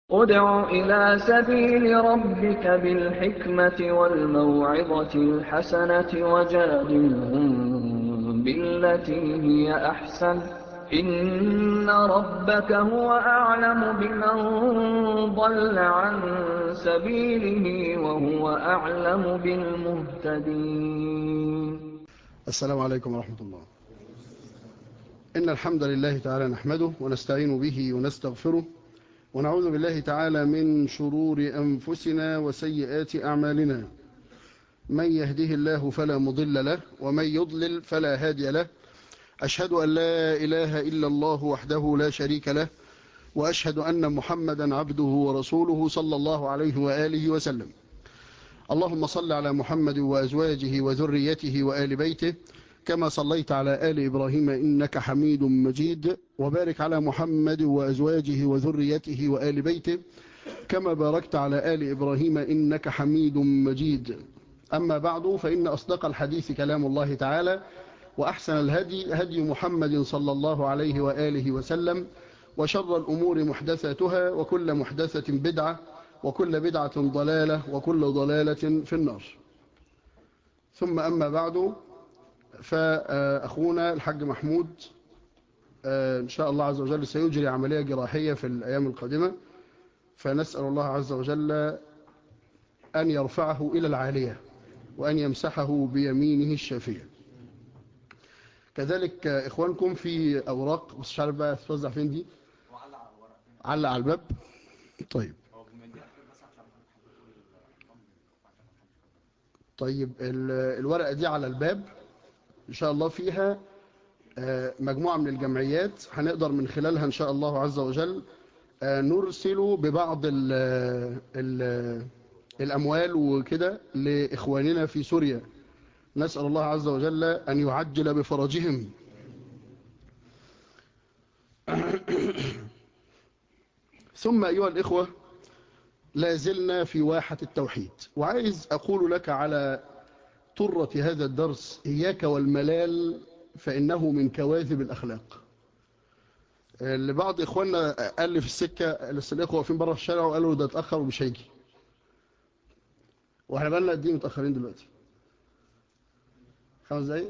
ادْعُ إِلَىٰ سَبِيلِ رَبِّكَ بِالْحِكْمَةِ وَالْمَوْعِظَةِ الْحَسَنَةِ وَجَادِلْهُم بِالَّتِي هِيَ أَحْسَنُ ۚ إِنَّ رَبَّكَ هُوَ أَعْلَمُ بِمَن ضَلَّ عَن سَبِيلِهِ وَهُوَ أَعْلَمُ بِالْمُهْتَدِينَ السلام عليكم ورحمة الله إن الحمد لله تعالى نحمده ونستعين به ونستغفره ونعوذ بالله تعالى من شرور أنفسنا وسيئات أعمالنا من يهده الله فلا مضل له ومن يضلل فلا هادي له أشهد أن لا إله إلا الله وحده لا شريك له وأشهد أن محمدا عبده ورسوله صلى الله عليه وآله وسلم اللهم صل على محمد وأزواجه وذريته وآل بيته كما صليت على آل إبراهيم إنك حميد مجيد وبارك على محمد وأزواجه وذريته وآل بيته كما باركت على آل إبراهيم إنك حميد مجيد أما بعد فإن أصدق الحديث كلام الله تعالى وأحسن الهدي هدي محمد صلى الله عليه وآله وسلم وشر الأمور محدثاتها وكل محدثة بدعة وكل بدعة ضلالة وكل ضلالة في النار ثم أما بعد فأخونا الحاج محمود إن شاء الله عز وجل سيجري عملية جراحية في الأيام القادمة فنسأل الله عز وجل أن يرفعه إلى العالية وأن يمسحه بيمينه الشافية كذلك إخوانكم في أوراق بس مش عارف بقى تتوزع فين دي علق على الباب طيب طيب الورقة دي على الباب إن شاء الله فيها مجموعة من الجمعيات هنقدر من خلالها إن شاء الله عز وجل نرسل ببعض ال ال الأموال وكده لإخواننا في سوريا نسأل الله عز وجل أن يعجل بفرجهم ثم أيها الإخوة لا زلنا في واحة التوحيد وعايز أقول لك على طرة هذا الدرس إياك والملال فإنه من كواذب الأخلاق لبعض إخواننا قال لي في السكة لسه الإخوة واقفين بره في الشارع وقالوا ده اتأخر ومش هيجي واحنا بقالنا قد ايه متأخرين دلوقتي خمس دقايق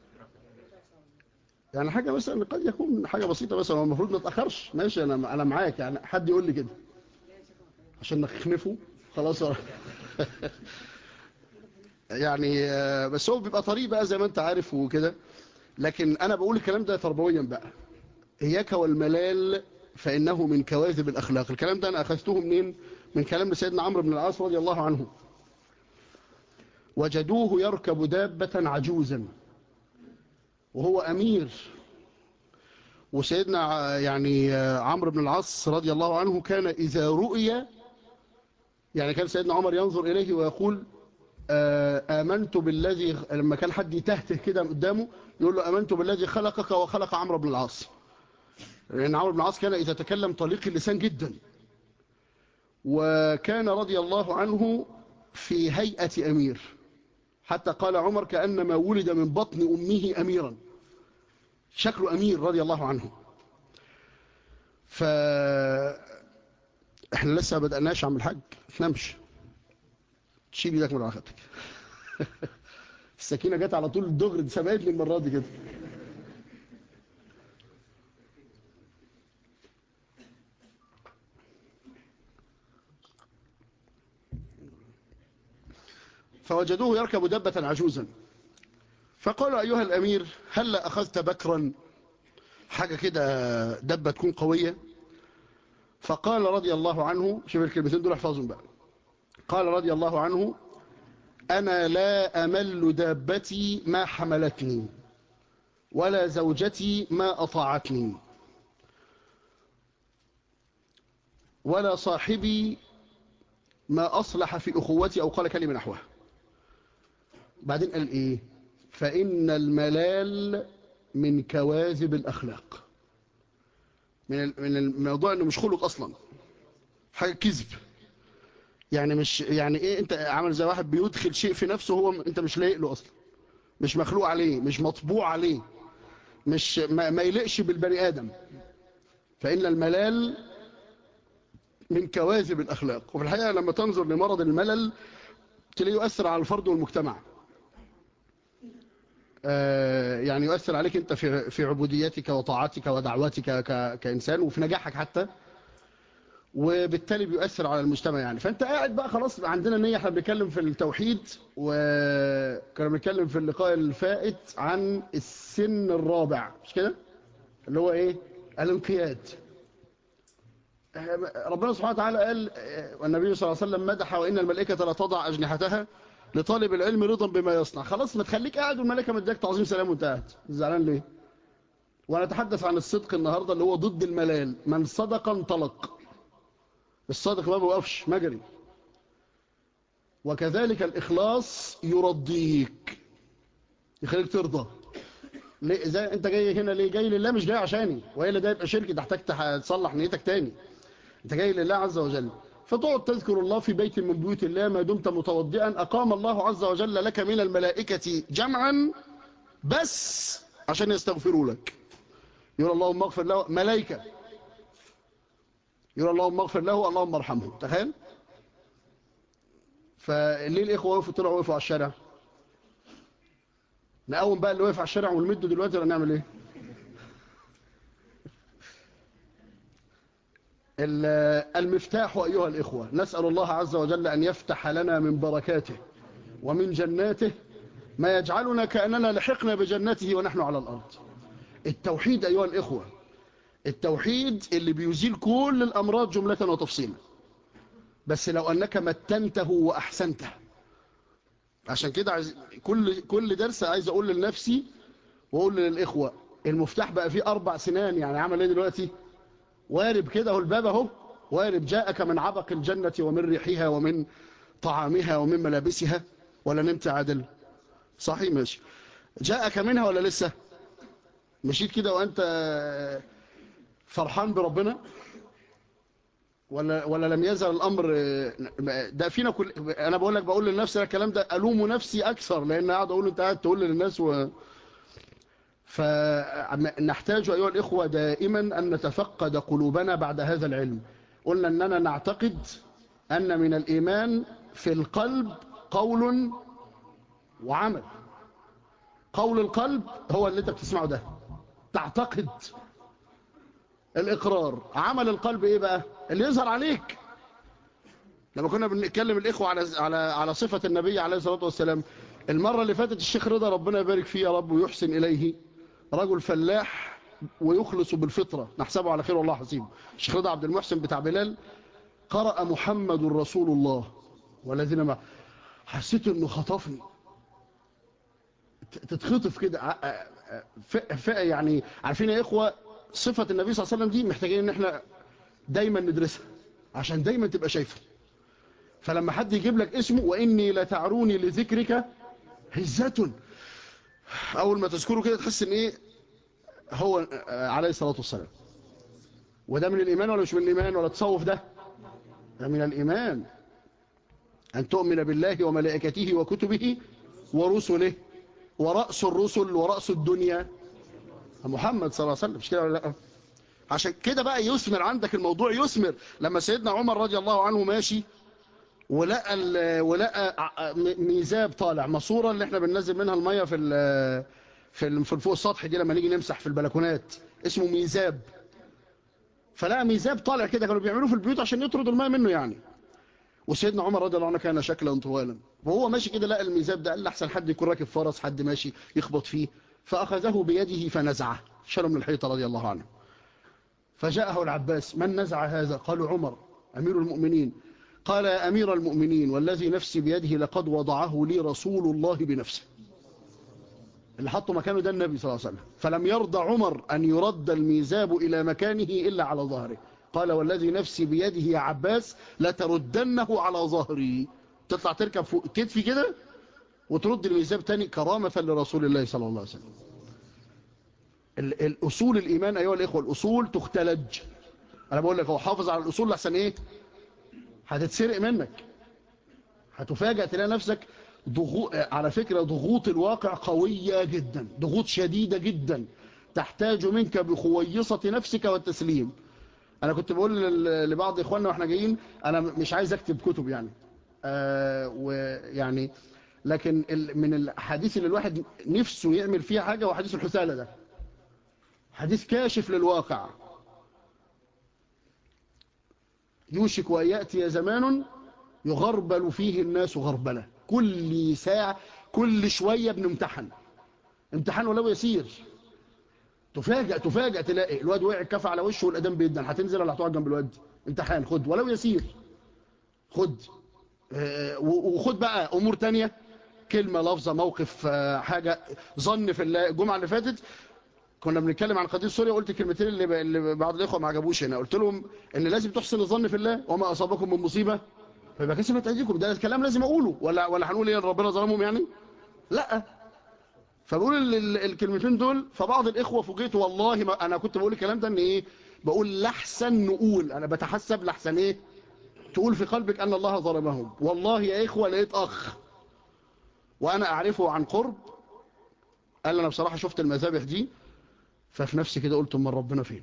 يعني حاجة مثلا قد يكون حاجة بسيطة مثلا المفروض ما تأخرش ماشي أنا أنا معاك يعني حد يقول لي كده عشان نخنفه خلاص يعني بس هو بيبقى طريق بقى زي ما انت عارف وكده لكن انا بقول الكلام ده تربويا بقى اياك والملال فانه من كواذب الاخلاق الكلام ده انا اخذته منين من كلام سيدنا عمرو بن العاص رضي الله عنه وجدوه يركب دابة عجوزا وهو امير وسيدنا يعني عمرو بن العاص رضي الله عنه كان اذا رؤي يعني كان سيدنا عمر ينظر اليه ويقول آمنت بالذي لما كان حد يتهته كده قدامه يقول له آمنت بالذي خلقك وخلق عمرو بن العاص لأن عمرو بن العاص كان إذا تكلم طليق اللسان جدا وكان رضي الله عنه في هيئة أمير حتى قال عمر كأنما ولد من بطن أمه أميرا شكله أمير رضي الله عنه ف احنا لسه بدأناش عم الحاج تنامش تشيل ايدك من علاقتك السكينة جت على طول الدغر سبقت لي المرة دي كده فوجدوه يركب دبة عجوزا فقالوا أيها الأمير هل أخذت بكرا حاجة كده دبة تكون قوية فقال رضي الله عنه شوف الكلمتين دول احفظهم بقى قال رضي الله عنه أنا لا أمل دابتي ما حملتني ولا زوجتي ما أطاعتني ولا صاحبي ما أصلح في أخوتي أو قال كلمة نحوها بعدين قال إيه فإن الملال من كواذب الأخلاق من من الموضوع أنه مش خلق أصلا حاجة كذب يعني مش يعني ايه انت عامل زي واحد بيدخل شيء في نفسه هو انت مش لايق له اصلا مش مخلوق عليه مش مطبوع عليه مش ما, ما يليقش بالبني ادم فان الملال من كواذب الأخلاق وفي الحقيقة لما تنظر لمرض الملل تلاقيه يؤثر على الفرد والمجتمع آه، يعني يؤثر عليك أنت في في عبوديتك وطاعتك ودعوتك ك- كإنسان وفي نجاحك حتى وبالتالي بيؤثر على المجتمع يعني فانت قاعد بقى خلاص عندنا نية احنا بنتكلم في التوحيد وكنا بنتكلم في اللقاء الفائت عن السن الرابع مش كده اللي هو ايه الانقياد ربنا سبحانه وتعالى قال والنبي صلى الله عليه وسلم مدح وان الملائكه لا تضع اجنحتها لطالب العلم رضا بما يصنع خلاص ما تخليك قاعد والملائكه مديك تعظيم سلام وانت قاعد زعلان ليه ونتحدث عن الصدق النهارده اللي هو ضد الملال من صدق انطلق الصادق ما بيوقفش مجري وكذلك الإخلاص يرضيك يخليك ترضى ليه زي انت جاي هنا ليه جاي لله مش جاي عشاني والا ده يبقى شرك تحتاج تح- تصلح نيتك تاني انت جاي لله عز وجل فتقعد تذكر الله في بيت من بيوت الله ما دمت متوضئا اقام الله عز وجل لك من الملائكه جمعا بس عشان يستغفروا لك يقول اللهم اغفر له ملائكه يقول اللهم اغفر له اللهم ارحمه تخيل فليه الاخوه وقفوا طلعوا وقفوا على الشارع نقوم بقى اللي واقف على الشارع ونمده دلوقتي ولا نعمل ايه ال- المفتاح ايها الاخوه نسال الله عز وجل ان يفتح لنا من بركاته ومن جناته ما يجعلنا كاننا لحقنا بجنته ونحن على الارض التوحيد ايها الاخوه التوحيد اللي بيزيل كل الأمراض جملة وتفصيلا بس لو أنك متنته وأحسنته عشان كده عايز كل كل درس عايز أقول لنفسي وأقول للإخوة المفتاح بقى فيه أربع سنان يعني عمل إيه دلوقتي وارب كده هو الباب أهو وارب جاءك من عبق الجنة ومن ريحها ومن طعامها ومن ملابسها ولا نمت عادل صحيح ماشي جاءك منها ولا لسه مشيت كده وأنت فرحان بربنا ولا ولا لم يزل الامر ده فينا كل انا بقول لك بقول لنفسي الكلام ده الوم نفسي اكثر لان قاعد اقول انت قاعد تقول للناس و فنحتاج ايها الاخوه دائما ان نتفقد قلوبنا بعد هذا العلم قلنا اننا نعتقد ان من الايمان في القلب قول وعمل قول القلب هو اللي انت بتسمعه ده تعتقد الإقرار عمل القلب إيه بقى اللي يظهر عليك لما كنا بنتكلم الإخوة على على على صفة النبي عليه الصلاة والسلام المرة اللي فاتت الشيخ رضا ربنا يبارك فيه يا رب ويحسن إليه رجل فلاح ويخلص بالفطرة نحسبه على خير والله حسيبه الشيخ رضا عبد المحسن بتاع بلال قرأ محمد رسول الله والذين ما حسيت انه خطفني تتخطف كده يعني عارفين يا إخوة صفة النبي صلى الله عليه وسلم دي محتاجين ان احنا دايما ندرسها عشان دايما تبقى شايفها فلما حد يجيب لك اسمه واني لتعروني لذكرك هزة اول ما تذكره كده تحس ان ايه هو عليه الصلاة والسلام وده من الايمان ولا مش من الايمان ولا تصوف ده ده من الايمان ان تؤمن بالله وملائكته وكتبه ورسله ورأس الرسل ورأس الدنيا محمد صلى الله عليه وسلم مش كده ولا لا عشان كده بقى يثمر عندك الموضوع يثمر لما سيدنا عمر رضي الله عنه ماشي ولقى ولقى ميزاب طالع ماسوره اللي احنا بننزل منها الميه في ال في في فوق السطح دي لما نيجي نمسح في البلكونات اسمه ميزاب فلقى ميزاب طالع كده كانوا بيعملوه في البيوت عشان يطردوا الماء منه يعني وسيدنا عمر رضي الله عنه كان شكلا طوالا وهو ماشي كده لقى الميزاب ده قال لحسن حد يكون راكب فرس حد ماشي يخبط فيه فأخذه بيده فنزعه شاله من الحيطة رضي الله عنه فجاءه العباس من نزع هذا قالوا عمر أمير المؤمنين قال يا أمير المؤمنين والذي نفسي بيده لقد وضعه لي رسول الله بنفسه اللي حطه مكانه ده النبي صلى الله عليه وسلم فلم يرضى عمر أن يرد الميزاب إلى مكانه إلا على ظهره قال والذي نفسي بيده يا عباس لتردنه على ظهري تطلع تركب فوق كتفي كده وترد الميزاب تاني كرامة لرسول الله صلى الله عليه وسلم الأصول الإيمان أيها الإخوة الأصول تختلج أنا بقول لك هو حافظ على الأصول لحسن إيه هتتسرق منك هتفاجأ تلاقي نفسك ضغوط على فكرة ضغوط الواقع قوية جدا ضغوط شديدة جدا تحتاج منك بخويصة نفسك والتسليم انا كنت بقول لل- لبعض اخواننا واحنا جايين انا مش عايز اكتب كتب يعني آه ويعني لكن ال- من الحديث اللي الواحد نفسه يعمل فيها حاجة هو حديث الحثالة ده حديث كاشف للواقع يوشك وأن يأتي زمان يغربل فيه الناس غربلة كل ساعة كل شوية بنمتحن امتحان ولو يسير تفاجأ تفاجأ تلاقي الواد وقع الكف على وشه والأدم بيدن هتنزل ولا هتقعد جنب الواد امتحان خد ولو يسير خد آه، و- وخد بقى أمور تانية كلمة لفظة موقف آه، حاجة ظن في الله الجمعة اللي فاتت كنا بنتكلم عن قضية سوريا قلت الكلمتين اللي, ب... اللي بعض الإخوة ما عجبوش هنا قلت لهم إن لازم تحسن الظن في الله وما أصابكم من مصيبة فيبقى كسبت أيديكم ده الكلام لازم أقوله ولا ولا هنقول إيه إن ربنا ظلمهم يعني لا فبقول ال- ال- الكلمتين دول فبعض الإخوة فوجئت والله ما أنا كنت بقول الكلام ده إن إيه بقول لحسن نقول أنا بتحسب لحسن إيه تقول في قلبك أن الله ظلمهم والله يا إخوة لقيت أخ وأنا أعرفه عن قرب قال لي أنا بصراحة شفت المذابح دي ففي نفسي كده قلت أمال ربنا فين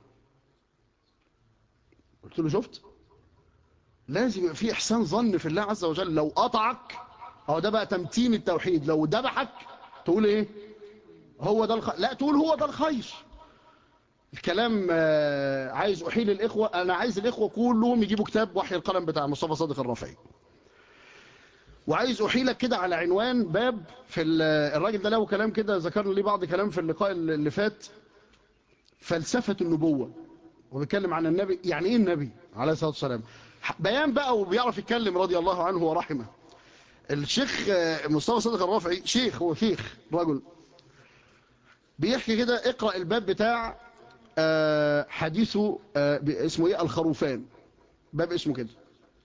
قلت له شفت لازم يبقى في إحسان ظن في الله عز وجل لو قطعك أو ده بقى تمتين التوحيد لو ذبحك تقول إيه هو ده الخير لا تقول هو ده الخير الكلام آه، عايز أحيل الإخوة أنا عايز الإخوة كلهم يجيبوا كتاب وحي القلم بتاع مصطفى صادق الرافعي وعايز أحيلك كده على عنوان باب في ال- الراجل ده له كلام كده ذكرنا ليه بعض كلام في اللقاء اللي فات فلسفة النبوة وبيتكلم عن النبي يعني ايه النبي عليه الصلاة والسلام بيان بقى وبيعرف يتكلم رضي الله عنه ورحمه الشيخ آه، مصطفى صادق الرافعي شيخ هو شيخ رجل بيحكي كده اقرأ الباب بتاع آه، حديثه آه، ب- اسمه ايه الخروفان باب اسمه كده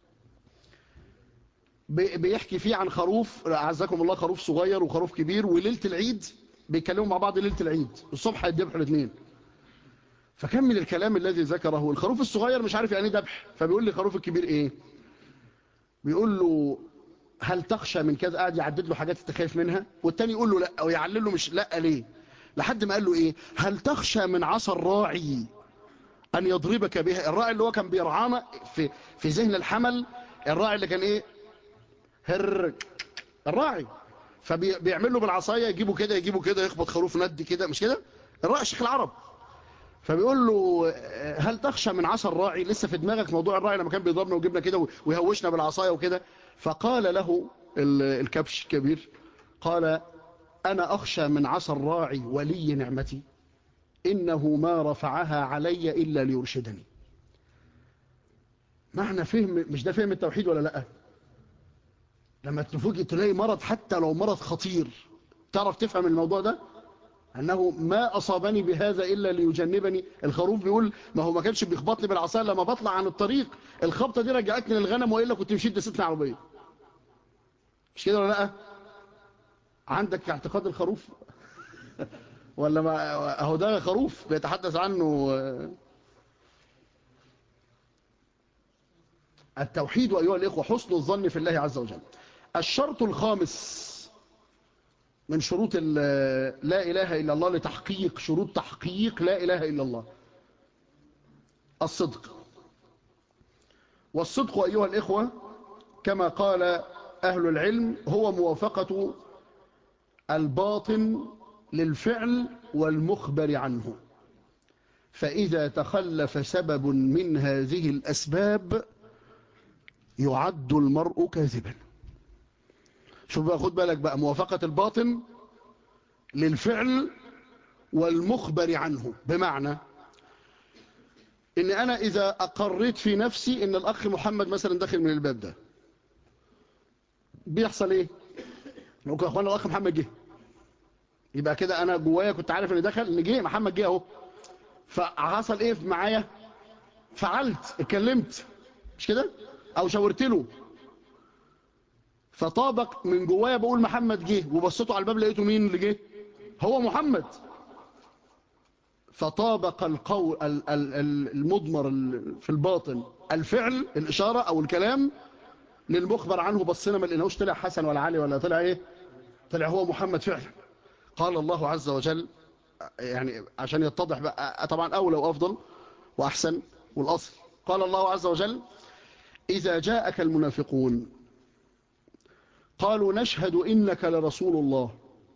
بي- بيحكي فيه عن خروف اعزكم الله خروف صغير وخروف كبير وليله العيد بيتكلموا مع بعض ليله العيد الصبح هيذبحوا الاثنين فكمل الكلام الذي ذكره الخروف الصغير مش عارف يعني ايه ذبح فبيقول لي الخروف الكبير ايه بيقول له هل تخشى من كذا قاعد يعدد له حاجات انت خايف منها والتاني يقول له لا او يعلل له مش لا ليه لحد ما قال له ايه هل تخشى من عصا الراعي ان يضربك بها الراعي اللي هو كان بيرعانا في في ذهن الحمل الراعي اللي كان ايه هر الراعي فبيعمل له بالعصايه يجيبه كده يجيبه كده يخبط خروف ند كده مش كده الراعي شيخ العرب فبيقول له آه، هل تخشى من عصا الراعي لسه في دماغك موضوع الراعي لما كان بيضربنا وجبنا كده ويهوشنا بالعصايه وكده فقال له ال- الكبش الكبير قال أنا أخشى من عصا الراعي ولي نعمتي إنه ما رفعها علي إلا ليرشدني معنى فهم مش ده فهم التوحيد ولا لأ لما تفوجئ تلاقي مرض حتى لو مرض خطير تعرف تفهم الموضوع ده أنه ما أصابني بهذا إلا ليجنبني الخروف بيقول ما هو ما كانش بيخبطني بالعصاية لما بطلع عن الطريق الخبطة دي رجعتني للغنم وإلا كنت مشيت دستني عربية مش كده ولا لأ عندك اعتقاد الخروف ولا ما اهو ده خروف بيتحدث عنه آه، التوحيد أيها الإخوة حسن الظن في الله عز وجل الشرط الخامس من شروط ال- لا إله إلا الله لتحقيق شروط تحقيق لا إله إلا الله الصدق والصدق أيها الإخوة كما قال أهل العلم هو موافقة الباطن للفعل والمخبر عنه فإذا تخلف سبب من هذه الأسباب يعد المرء كاذبا شوف بقى خد بالك بقى موافقة الباطن للفعل والمخبر عنه بمعنى ان انا اذا اقريت في نفسي ان الاخ محمد مثلا داخل من الباب ده بيحصل ايه ممكن يا اخوانا الاخ محمد جه يبقى كده انا جوايا كنت عارف ان دخل ان جه محمد جه اهو فحصل ايه معايا فعلت اتكلمت مش كده او شاورت له فطابق من جوايا بقول محمد جه وبصيته على الباب لقيته مين اللي جه هو محمد فطابق القول ال- ال- ال- المضمر ال- في الباطن الفعل الإشارة أو الكلام للمخبر عنه بصينا ما لقيناهوش طلع حسن ولا علي ولا طلع ايه طلع هو محمد فعلا قال الله عز وجل يعني عشان يتضح بقى طبعا أولى وأفضل وأحسن والأصل قال الله عز وجل إذا جاءك المنافقون قالوا نشهد إنك لرسول الله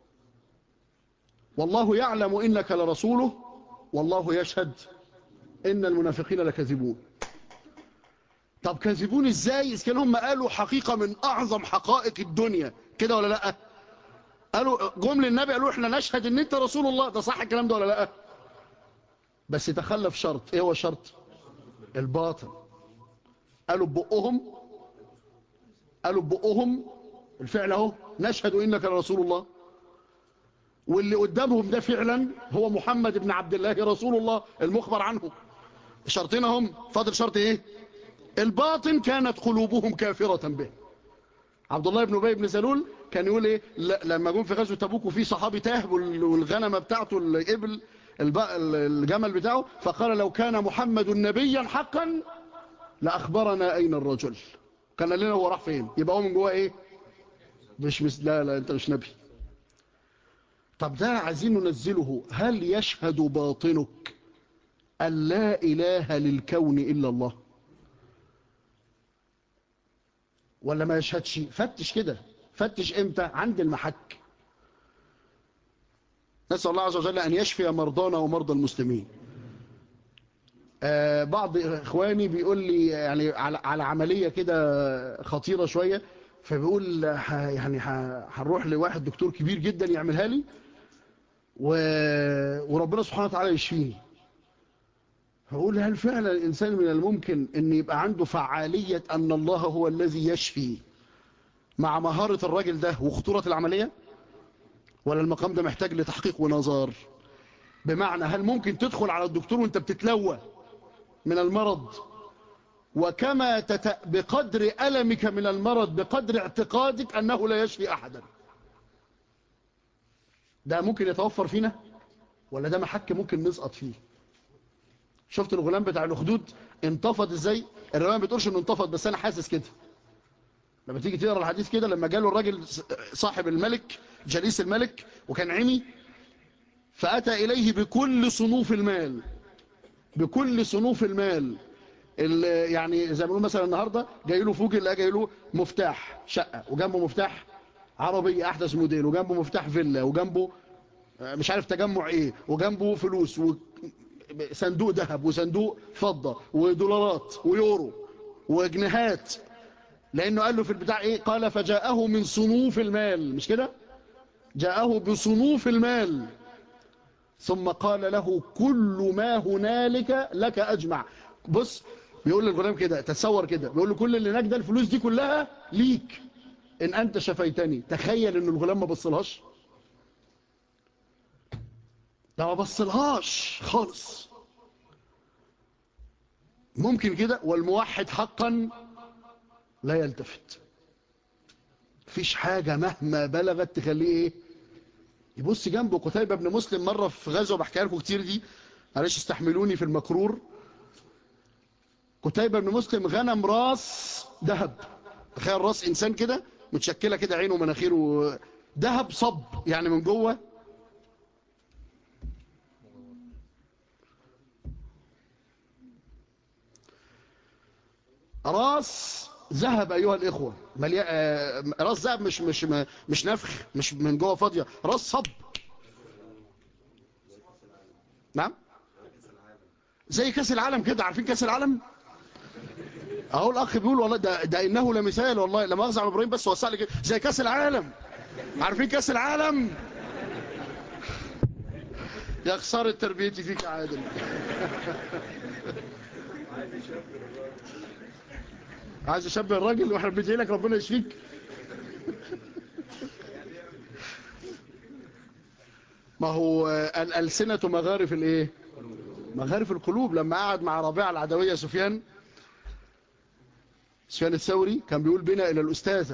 والله يعلم إنك لرسوله والله يشهد إن المنافقين لكذبون طب كذبون إزاي إذا كان هم قالوا حقيقة من أعظم حقائق الدنيا كده ولا لأ قالوا جم للنبي قالوا إحنا نشهد إن أنت رسول الله ده صح الكلام ده ولا لأ بس تخلف شرط إيه هو الشرط الباطن قالوا ببقهم قالوا ببقهم الفعل اهو نشهد انك لرسول الله واللي قدامهم ده فعلا هو محمد بن عبد الله رسول الله المخبر عنه شرطين هم فاضل شرط ايه الباطن كانت قلوبهم كافرة به عبد الله بن ابي بن سلول كان يقول ايه لما جم في غزوه تبوك وفي صحابي تاه والغنمه بتاعته الابل الجمل بتاعه فقال لو كان محمد نبيا حقا لاخبرنا اين الرجل كان لنا هو راح فين يبقى هو من جوه ايه مش مس... لا لا انت مش نبي طب ده عايزين ننزله هل يشهد باطنك أن لا إله للكون إلا الله ولا ما يشهدش فتش كده فتش امتى عند المحك نسأل الله عز وجل أن يشفي مرضانا ومرضى المسلمين آه بعض إخواني بيقول لي يعني على, على عملية كده خطيرة شوية فبيقول يعني هنروح لواحد دكتور كبير جدا يعملها لي و... وربنا سبحانه وتعالى يشفيني فأقول هل فعلا الإنسان من الممكن أن يبقى عنده فعالية أن الله هو الذي يشفي مع مهارة الراجل ده وخطورة العملية ولا المقام ده محتاج لتحقيق ونظر بمعنى هل ممكن تدخل على الدكتور وانت بتتلوى من المرض وكما تت... بقدر ألمك من المرض بقدر اعتقادك أنه لا يشفي أحدا ده ممكن يتوفر فينا ولا ده محك ممكن نسقط فيه شفت الغلام بتاع الأخدود انتفض ازاي الرواية ما بتقولش انه انتفض بس انا حاسس كده لما تيجي تقرا الحديث كده لما جاله الراجل صاحب الملك جليس الملك وكان عمي فأتى إليه بكل صنوف المال بكل صنوف المال يعني زي ما بنقول مثلا النهارده جاي له فوق اللي جاي له مفتاح شقه وجنبه مفتاح عربيه احدث موديل وجنبه مفتاح فيلا وجنبه مش عارف تجمع ايه وجنبه فلوس وصندوق ذهب وصندوق فضه ودولارات ويورو وجنيهات لانه قال له في البتاع ايه قال فجاءه من صنوف المال مش كده جاءه بصنوف المال ثم قال له كل ما هنالك لك اجمع بص بيقول للغلام كده تصور كده بيقول له كل اللي هناك ده الفلوس دي كلها ليك ان انت شفيتني تخيل ان الغلام ما بصلهاش ده ما بصلهاش خالص ممكن كده والموحد حقا لا يلتفت فيش حاجة مهما بلغت تخليه ايه يبص جنبه قتيبة بن مسلم مرة في غزوة بحكيها لكم كتير دي معلش استحملوني في المكرور قتيبة بن مسلم غنم راس ذهب تخيل راس انسان كده متشكله كده عينه ومناخيره ذهب صب يعني من جوه راس ذهب ايها الاخوه مليا... آه... راس ذهب مش مش مش نفخ مش من جوه فاضيه راس صب نعم زي كاس العالم كده عارفين كاس العالم اهو الاخ بيقول والله ده, ده انه لمثال والله لما اخزع ابراهيم بس وسع لي كده زي كاس العالم عارفين كاس العالم يا خساره تربيتي فيك يا عادل عايز اشبه الراجل واحنا بندعي لك ربنا يشفيك ما هو الالسنه مغارف الايه مغارف القلوب لما قعد مع ربيعه العدويه سفيان سفيان الثوري كان بيقول بنا إلى الأستاذة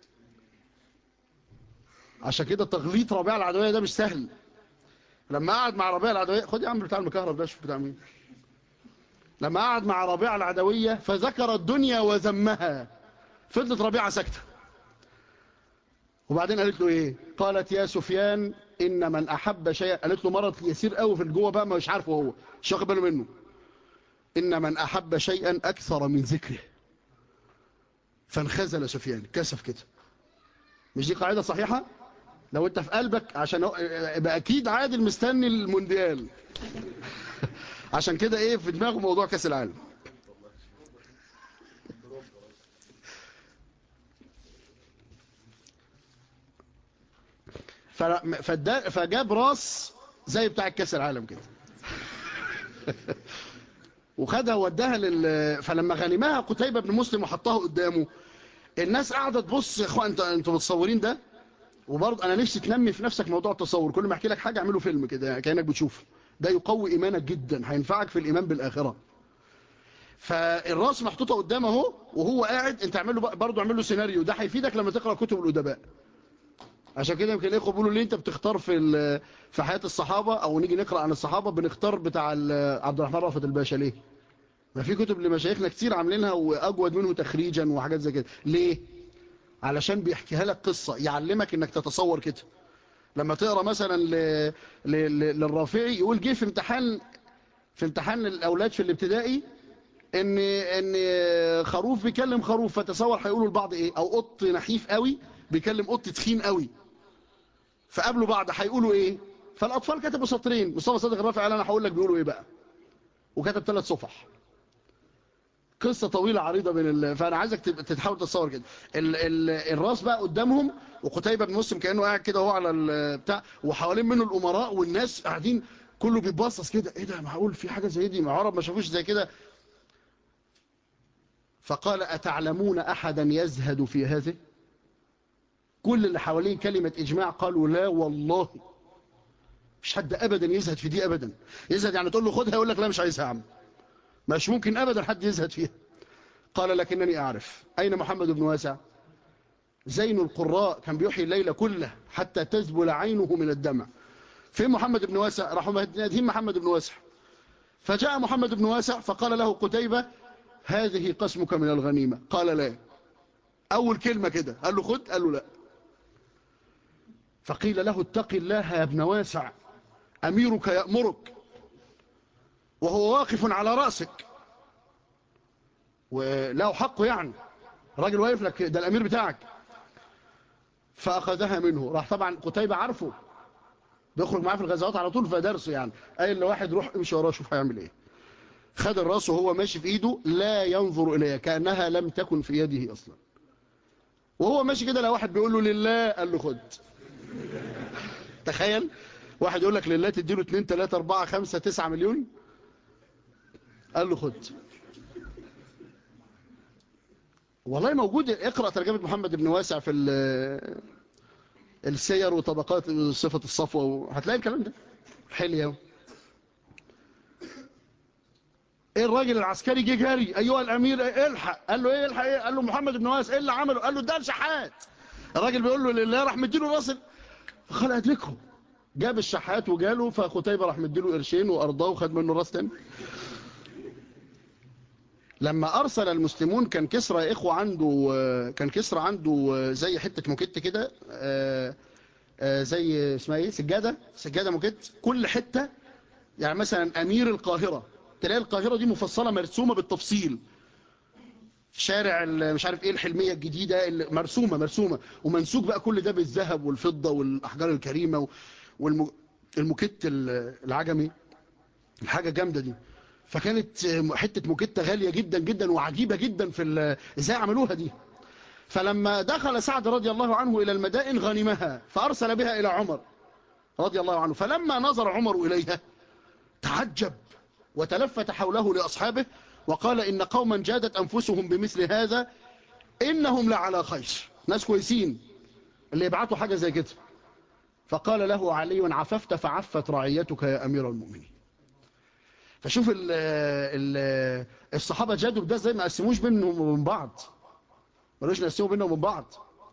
عشان كده تغليط ربيع العدوية ده مش سهل لما قعد مع ربيع العدوية خد يا عم بتاع المكهرب ده شوف بتاع مين لما قعد مع ربيع العدوية فذكر الدنيا وذمها فضلت ربيعة ساكتة وبعدين قالت له ايه قالت يا سفيان ان من احب شيئا قالت له مرض يسير قوي في الجوه بقى مش عارفه هو مش واخد باله منه إن من أحب شيئا أكثر من ذكره فانخزل سفيان كسف كده مش دي قاعدة صحيحة لو انت في قلبك عشان يبقى اكيد عادل مستني المونديال عشان كده ايه في دماغه موضوع كاس العالم فجاب راس زي بتاع كاس العالم كده وخدها ووداها لل فلما غنمها قتيبة بن مسلم وحطها قدامه الناس قاعده تبص يا اخوان انتوا انتوا متصورين ده وبرضه انا نفسي تنمي في نفسك موضوع التصور كل ما احكي لك حاجه اعمله فيلم كده كانك بتشوفه ده يقوي ايمانك جدا هينفعك في الايمان بالاخره فالراس محطوطه قدامه اهو وهو قاعد انت اعمل له برضه اعمل له سيناريو ده هيفيدك لما تقرا كتب الادباء عشان كده يمكن الاخوه بيقولوا ليه انت بتختار في في حياه الصحابه او نيجي نقرا عن الصحابه بنختار بتاع عبد الرحمن رأفت الباشا ليه ما في كتب لمشايخنا كتير عاملينها واجود منه تخريجا وحاجات زي كده ليه علشان بيحكيها لك قصة يعلمك انك تتصور كده لما تقرا مثلا ل... ل... للرافعي يقول جه في امتحان في امتحان الاولاد في الابتدائي ان ان خروف بيكلم خروف فتصور هيقولوا لبعض ايه او قط نحيف قوي بيكلم قط تخين قوي فقابلوا بعض هيقولوا ايه فالاطفال كتبوا سطرين مصطفى صادق الرافعي قال انا هقول لك بيقولوا ايه بقى وكتب ثلاث صفح قصة طويلة عريضة بين ال... فأنا عايزك تحاول تتصور كده ال... ال... الراس بقى قدامهم وقتيبة بن مسلم كأنه قاعد كده هو على البتاع وحوالين منه الأمراء والناس قاعدين كله بيتبصص كده ايه ده معقول في حاجة زي دي عرب ما شافوش زي كده فقال أتعلمون أحدا يزهد في هذه كل اللي حوالين كلمة إجماع قالوا لا والله مش حد أبدا يزهد في دي أبدا يزهد يعني تقول له خدها يقول لك لا مش عايزها يا عم مش ممكن أبدا حد يزهد فيها قال لكنني أعرف أين محمد بن واسع زين القراء كان بيحيي الليل كله حتى تذبل عينه من الدمع فين محمد بن واسع راحوا نادين محمد بن واسع فجاء محمد بن واسع فقال له قتيبة هذه قسمك من الغنيمة قال لا أول كلمة كده قال له خد قال له لا فقيل له اتق الله يا ابن واسع أميرك يأمرك وهو واقف على رأسك وله حقه يعني راجل واقف لك ده الأمير بتاعك فأخذها منه راح طبعا قتيبة عارفه بيخرج معاه في الغزوات على طول فدرسه يعني قايل لواحد روح امشي وراه شوف هيعمل ايه خد الراس وهو ماشي في ايده لا ينظر اليها كانها لم تكن في يده اصلا وهو ماشي كده لو واحد بيقول له لله قال له خد تخيل واحد يقول لك لله تديله 2 3 4 5 9 مليون قال له خد والله موجود اقرأ ترجمة محمد بن واسع في السير وطبقات صفة الصفوة هتلاقي الكلام ده حلية ايه الراجل العسكري جه جاري ايها الامير الحق قال له ايه الحق ايه قال له محمد بن واسع ايه اللي عمله قال له ده شحات الراجل بيقول له لله راح مديله راس فقال ادركه جاب الشحات وجاله فختيبه راح مديله قرشين وارضاه وخد منه راس تاني لما أرسل المسلمون كان كسرى يا إخوة عنده كان كسرى عنده زي حتة موكيت كده زي اسمها إيه سجادة سجادة موكيت كل حتة يعني مثلا أمير القاهرة تلاقي القاهرة دي مفصلة مرسومة بالتفصيل شارع مش عارف ايه الحلمية الجديدة مرسومة مرسومة ومنسوج بقى كل ده بالذهب والفضة والأحجار الكريمة والموكيت العجمي الحاجة جامدة دي فكانت حتة موكيتة غالية جدا جدا وعجيبة جدا في ازاي عملوها دي فلما دخل سعد رضي الله عنه إلى المدائن غنمها فأرسل بها إلى عمر رضي الله عنه فلما نظر عمر إليها تعجب وتلفت حوله لأصحابه وقال إن قوما جادت أنفسهم بمثل هذا إنهم لعلى خير ناس كويسين اللي يبعتوا حاجة زي كده فقال له علي عففت فعفت رعيتك يا أمير المؤمنين فشوف ال ال الصحابة جادوا بده زي ما قسموش بينهم وبين بعض ملوش نقسموا بينهم وبين بعض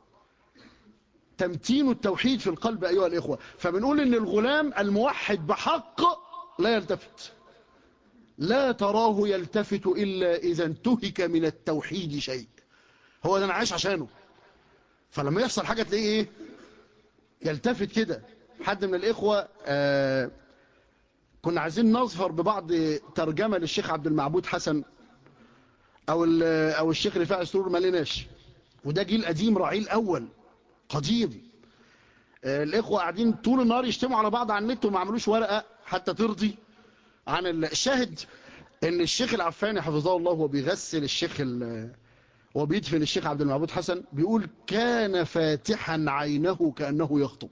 تمتين التوحيد في القلب أيها الإخوة فبنقول إن الغلام الموحد بحق لا يلتفت لا تراه يلتفت إلا إذا انتهك من التوحيد شيء هو ده أنا عايش عشانه فلما يحصل حاجة تلاقيه إيه يلتفت كده حد من الإخوة آه كنا عايزين نظفر ببعض ترجمة للشيخ عبد المعبود حسن او ال- او الشيخ رفاعي سرور ما لقيناش وده جيل قديم رعيل اول قديم آه، الاخوه قاعدين طول النهار يشتموا على بعض على النت وما عملوش ورقه حتى ترضي عن ال- الشاهد ان الشيخ العفاني حفظه الله وهو بيغسل الشيخ ال- وهو بيدفن الشيخ عبد المعبود حسن بيقول كان فاتحا عينه كانه يخطب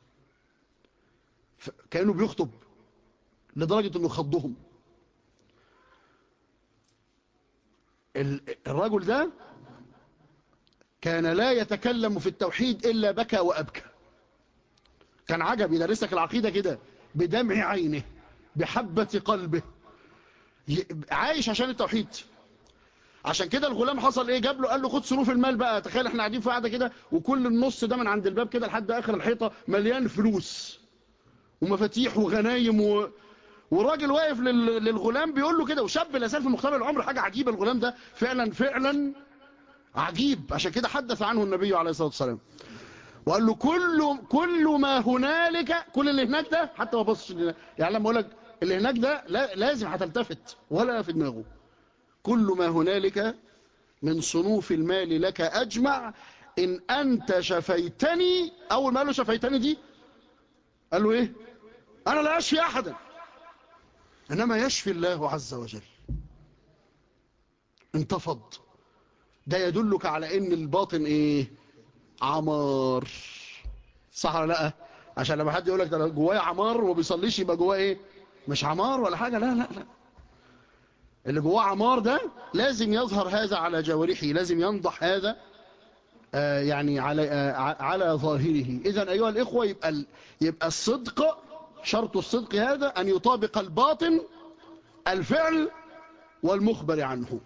ف- كانه بيخطب لدرجه انه خضهم ال- الرجل ده كان لا يتكلم في التوحيد إلا بكى وأبكى كان عجب يدرسك العقيدة كده بدمع عينه بحبة قلبه ي- عايش عشان التوحيد عشان كده الغلام حصل ايه جاب له قال له خد صروف المال بقى تخيل احنا قاعدين في قاعده كده وكل النص ده من عند الباب كده لحد اخر الحيطه مليان فلوس ومفاتيح وغنايم و... والراجل واقف لل... للغلام بيقول له كده وشاب لا زال في مقتبل العمر حاجه عجيبه الغلام ده فعلا فعلا عجيب عشان كده حدث عنه النبي عليه الصلاه والسلام وقال له كل كل ما هنالك كل اللي هناك ده حتى ما بصش لنا- يعني لما اقول لك اللي هناك ده لا لازم هتلتفت ولا في دماغه كل ما هنالك من صنوف المال لك اجمع ان انت شفيتني اول ما قال له شفيتني دي قال له ايه انا لا اشفي احدا انما يشفي الله عز وجل انتفض ده يدلك على ان الباطن ايه عمار صح ولا لا عشان لما حد يقول لك ده جواه عمار وما بيصليش يبقى جواه ايه مش عمار ولا حاجه لا لا لا اللي جواه عمار ده لازم يظهر هذا على جوارحه لازم ينضح هذا آه يعني على آه ع- على ظاهره اذا ايها الاخوه يبقى ال- يبقى الصدق شرط الصدق هذا ان يطابق الباطن الفعل والمخبر عنه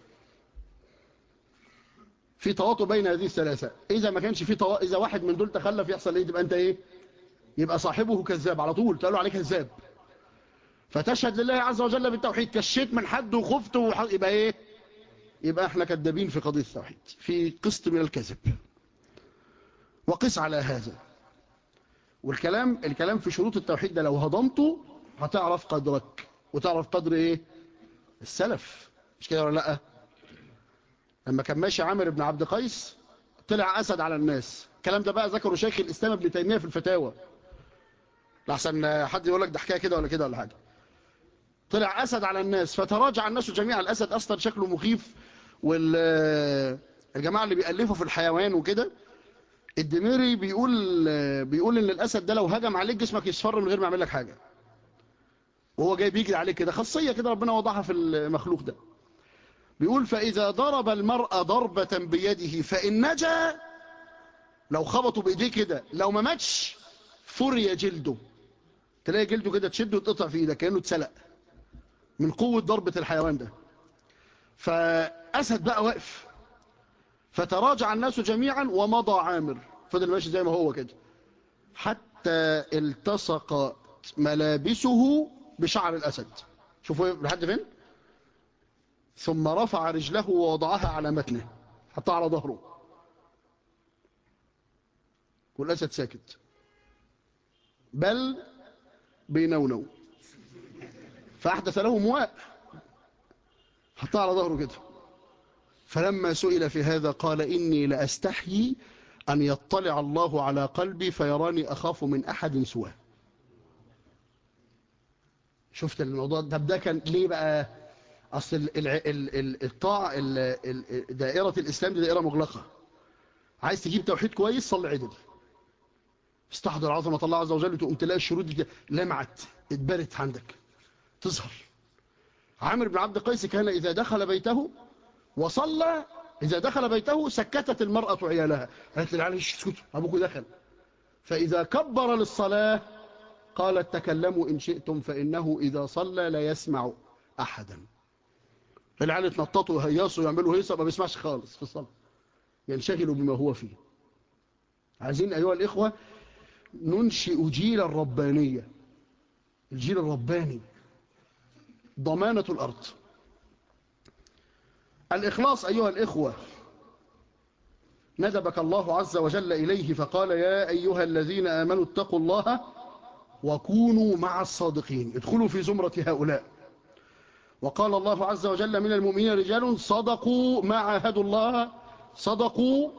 في تواطؤ بين هذه الثلاثة إذا ما كانش في توا... إذا واحد من دول تخلف يحصل إيه تبقى أنت إيه يبقى صاحبه كذاب على طول تقول له عليه كذاب فتشهد لله عز وجل بالتوحيد كشيت من حد وخفت وح... يبقى إيه يبقى احنا كذابين في قضية التوحيد في قسط من الكذب وقس على هذا والكلام الكلام في شروط التوحيد ده لو هضمته هتعرف قدرك وتعرف قدر ايه السلف مش كده ولا لا لما كان ماشي عامر بن عبد قيس طلع اسد على الناس الكلام ده بقى ذكره شيخ الاسلام ابن تيميه في الفتاوى لحسن حد يقول لك ده حكايه كده ولا كده ولا حاجه طلع اسد على الناس فتراجع الناس جميعا الاسد اصلا شكله مخيف والجماعه اللي بيالفوا في الحيوان وكده الدميري بيقول بيقول ان الاسد ده لو هجم عليك جسمك يصفر من غير ما يعمل لك حاجه وهو جاي بيجري عليك كده خاصيه كده ربنا وضعها في المخلوق ده بيقول فاذا ضرب المرء ضربه بيده فان نجا لو خبطوا بايديه كده لو ما ماتش فري جلده تلاقي جلده كده تشده وتقطع في ايدك كانه اتسلق من قوه ضربه الحيوان ده فاسد بقى واقف فتراجع الناس جميعا ومضى عامر فضل ماشي زي ما هو كده حتى التصق ملابسه بشعر الأسد شوفوا لحد فين ثم رفع رجله ووضعها على متنه حطها على ظهره والأسد ساكت بل بينونو فأحدث له مواء حطها على ظهره كده فلما سئل في هذا قال إني لأستحيي أن يطلع الله على قلبي فيراني أخاف من أحد سواه شفت الموضوع ده ده كان ليه بقى أصل ال- ال- ال- ال- الطاعة ال- ال- دائرة الإسلام دي دائرة مغلقة عايز تجيب توحيد كويس صلي عدل استحضر عظمة الله عز وجل تقوم تلاقي الشروط دي لمعت اتبرت عندك تظهر عامر بن عبد قيس كان إذا دخل بيته وصلى إذا دخل بيته سكتت المرأة عيالها قالت للعيال اسكتوا أبوك دخل فإذا كبر للصلاة قالت تكلموا إن شئتم فإنه إذا صلى لا يسمع أحدا العيال يتنططوا ويهيصوا ويعملوا هيصة ما بيسمعش خالص في الصلاة ينشغلوا بما هو فيه عايزين أيها الإخوة ننشئ جيل الربانية الجيل الرباني ضمانة الأرض الإخلاص أيها الإخوة ندبك الله عز وجل إليه فقال يا أيها الذين آمنوا اتقوا الله وكونوا مع الصادقين ادخلوا في زمرة هؤلاء وقال الله عز وجل من المؤمنين رجال صدقوا ما عاهدوا الله صدقوا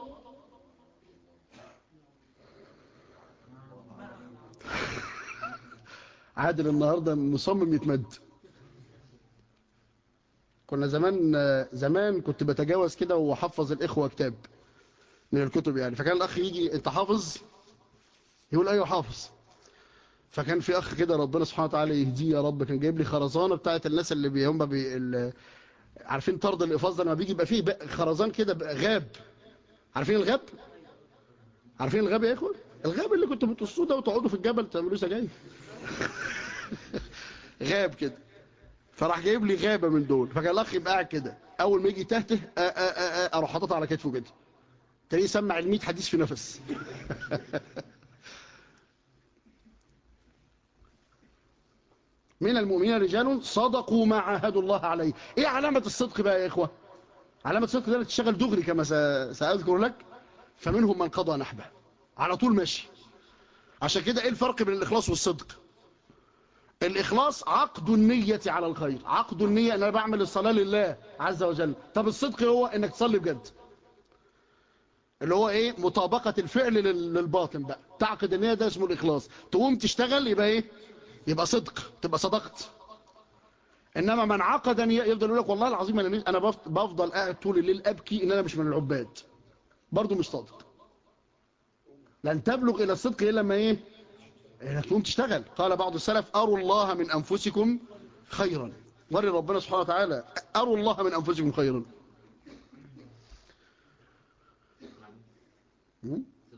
عادل النهاردة مصمم يتمد كنا زمان زمان كنت بتجاوز كده وحفظ الإخوة كتاب من الكتب يعني فكان الأخ يجي أنت حافظ يقول أيوه حافظ فكان في أخ كده ربنا سبحانه وتعالى يهديه يا رب كان جايب لي خرزانة بتاعت الناس اللي بي هم بي ال- عارفين طرد الإفاظ ده لما بيجي يبقى فيه بقى خرزان كده بقى غاب عارفين الغاب عارفين الغاب يا إخوة الغاب اللي كنتوا بتقصوه ده وتقعدوا في الجبل تعملوه سجاير غاب كده فراح جايب لي غابة من دول فكان الأخ يبقى قاعد كده أول ما يجي تهته آ- آ- آ- آ- أروح حاططها على كتفه كده تلاقيه يسمع الميت حديث في نفس من المؤمنين رجال صدقوا ما عاهدوا الله عليه ايه علامة الصدق بقى يا اخوة علامة الصدق ده تشتغل دغري كما س- سأذكر لك فمنهم من قضى نحبه على طول ماشي عشان كده ايه الفرق بين الاخلاص والصدق الإخلاص عقد النية على الخير عقد النية أن أنا بعمل الصلاة لله عز وجل طب الصدق هو أنك تصلي بجد اللي هو إيه مطابقة الفعل لل- للباطن بقى تعقد النية ده اسمه الإخلاص تقوم تشتغل يبقى إيه يبقى صدق تبقى صدقت إنما من عقد نية يفضل يقول لك والله العظيم أنا مش- أنا بفض- بفضل قاعد طول الليل أبكي إن أنا مش من العباد برضه مش صادق لن تبلغ إلى الصدق إلا لما إيه انك تقوم تشتغل قال بعض السلف أروا الله من أنفسكم خيرا وري ربنا سبحانه وتعالى أروا الله من أنفسكم خيرا م?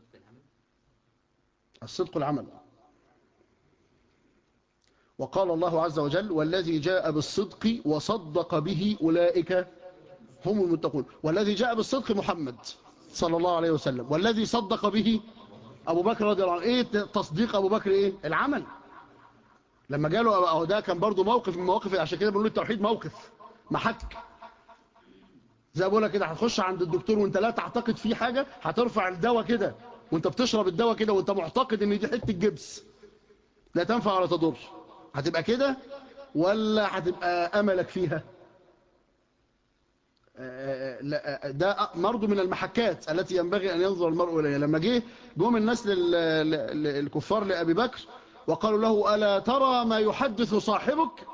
الصدق العمل وقال الله عز وجل والذي جاء بالصدق وصدق به أولئك هم المتقون والذي جاء بالصدق محمد صلى الله عليه وسلم والذي صدق به أبو بكر رضي الله عنه إيه تصديق أبو بكر إيه العمل لما جاله أهو ده كان برضو موقف من مواقف عشان كده بنقول التوحيد موقف محك زي بقول لك كده هتخش عند الدكتور وانت لا تعتقد فيه حاجة هترفع الدواء كده وانت بتشرب الدواء كده وانت معتقد ان دي حتة جبس لا تنفع ولا تضر هتبقى كده ولا هتبقى أملك فيها آه، لا، ده برضه من المحكات التي ينبغي أن ينظر المرء إليها لما جه جم الناس لل- لل- للكفار لأبي بكر وقالوا له ألا ترى ما يحدث صاحبك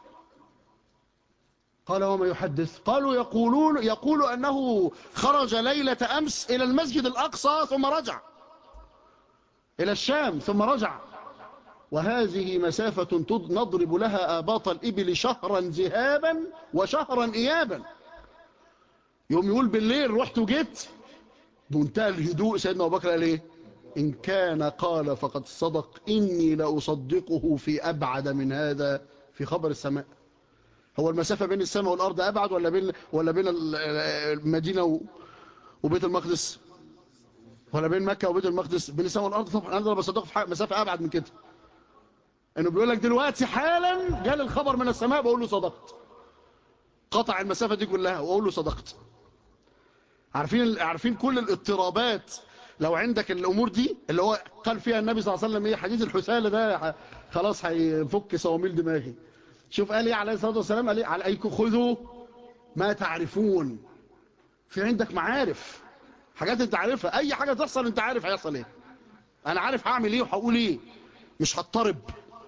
قال وما يحدث قالوا يقولون يقول أنه خرج ليلة أمس إلى المسجد الأقصى ثم رجع إلى الشام ثم رجع وهذه مسافة تض- نضرب لها آباط الإبل شهرا ذهابا وشهرا إيابا يوم يقول بالليل رحت وجيت بمنتهى الهدوء سيدنا أبو بكر قال إيه إن كان قال فقد صدق إني لأصدقه في أبعد من هذا في خبر السماء هو المسافة بين السماء والأرض أبعد ولا بين ولا بين ال- المدينة و- وبيت المقدس ولا بين مكة وبيت المقدس بين السماء والأرض طبعا أنا بصدقه في حق- مسافة أبعد من كده إنه بيقول لك دلوقتي حالا جال الخبر من السماء بقول له صدقت قطع المسافة دي كلها وأقول له صدقت عارفين عارفين كل الاضطرابات لو عندك الامور دي اللي هو قال فيها النبي صلى الله عليه وسلم ايه حديث الحساله ده ح- خلاص هيفك صواميل دماغي شوف قال ايه عليه الصلاه والسلام قال ايه عليكم خذوا ما تعرفون في عندك معارف حاجات انت عارفها اي حاجه تحصل انت عارف هيحصل ايه انا عارف هعمل ايه وهقول ايه مش هضطرب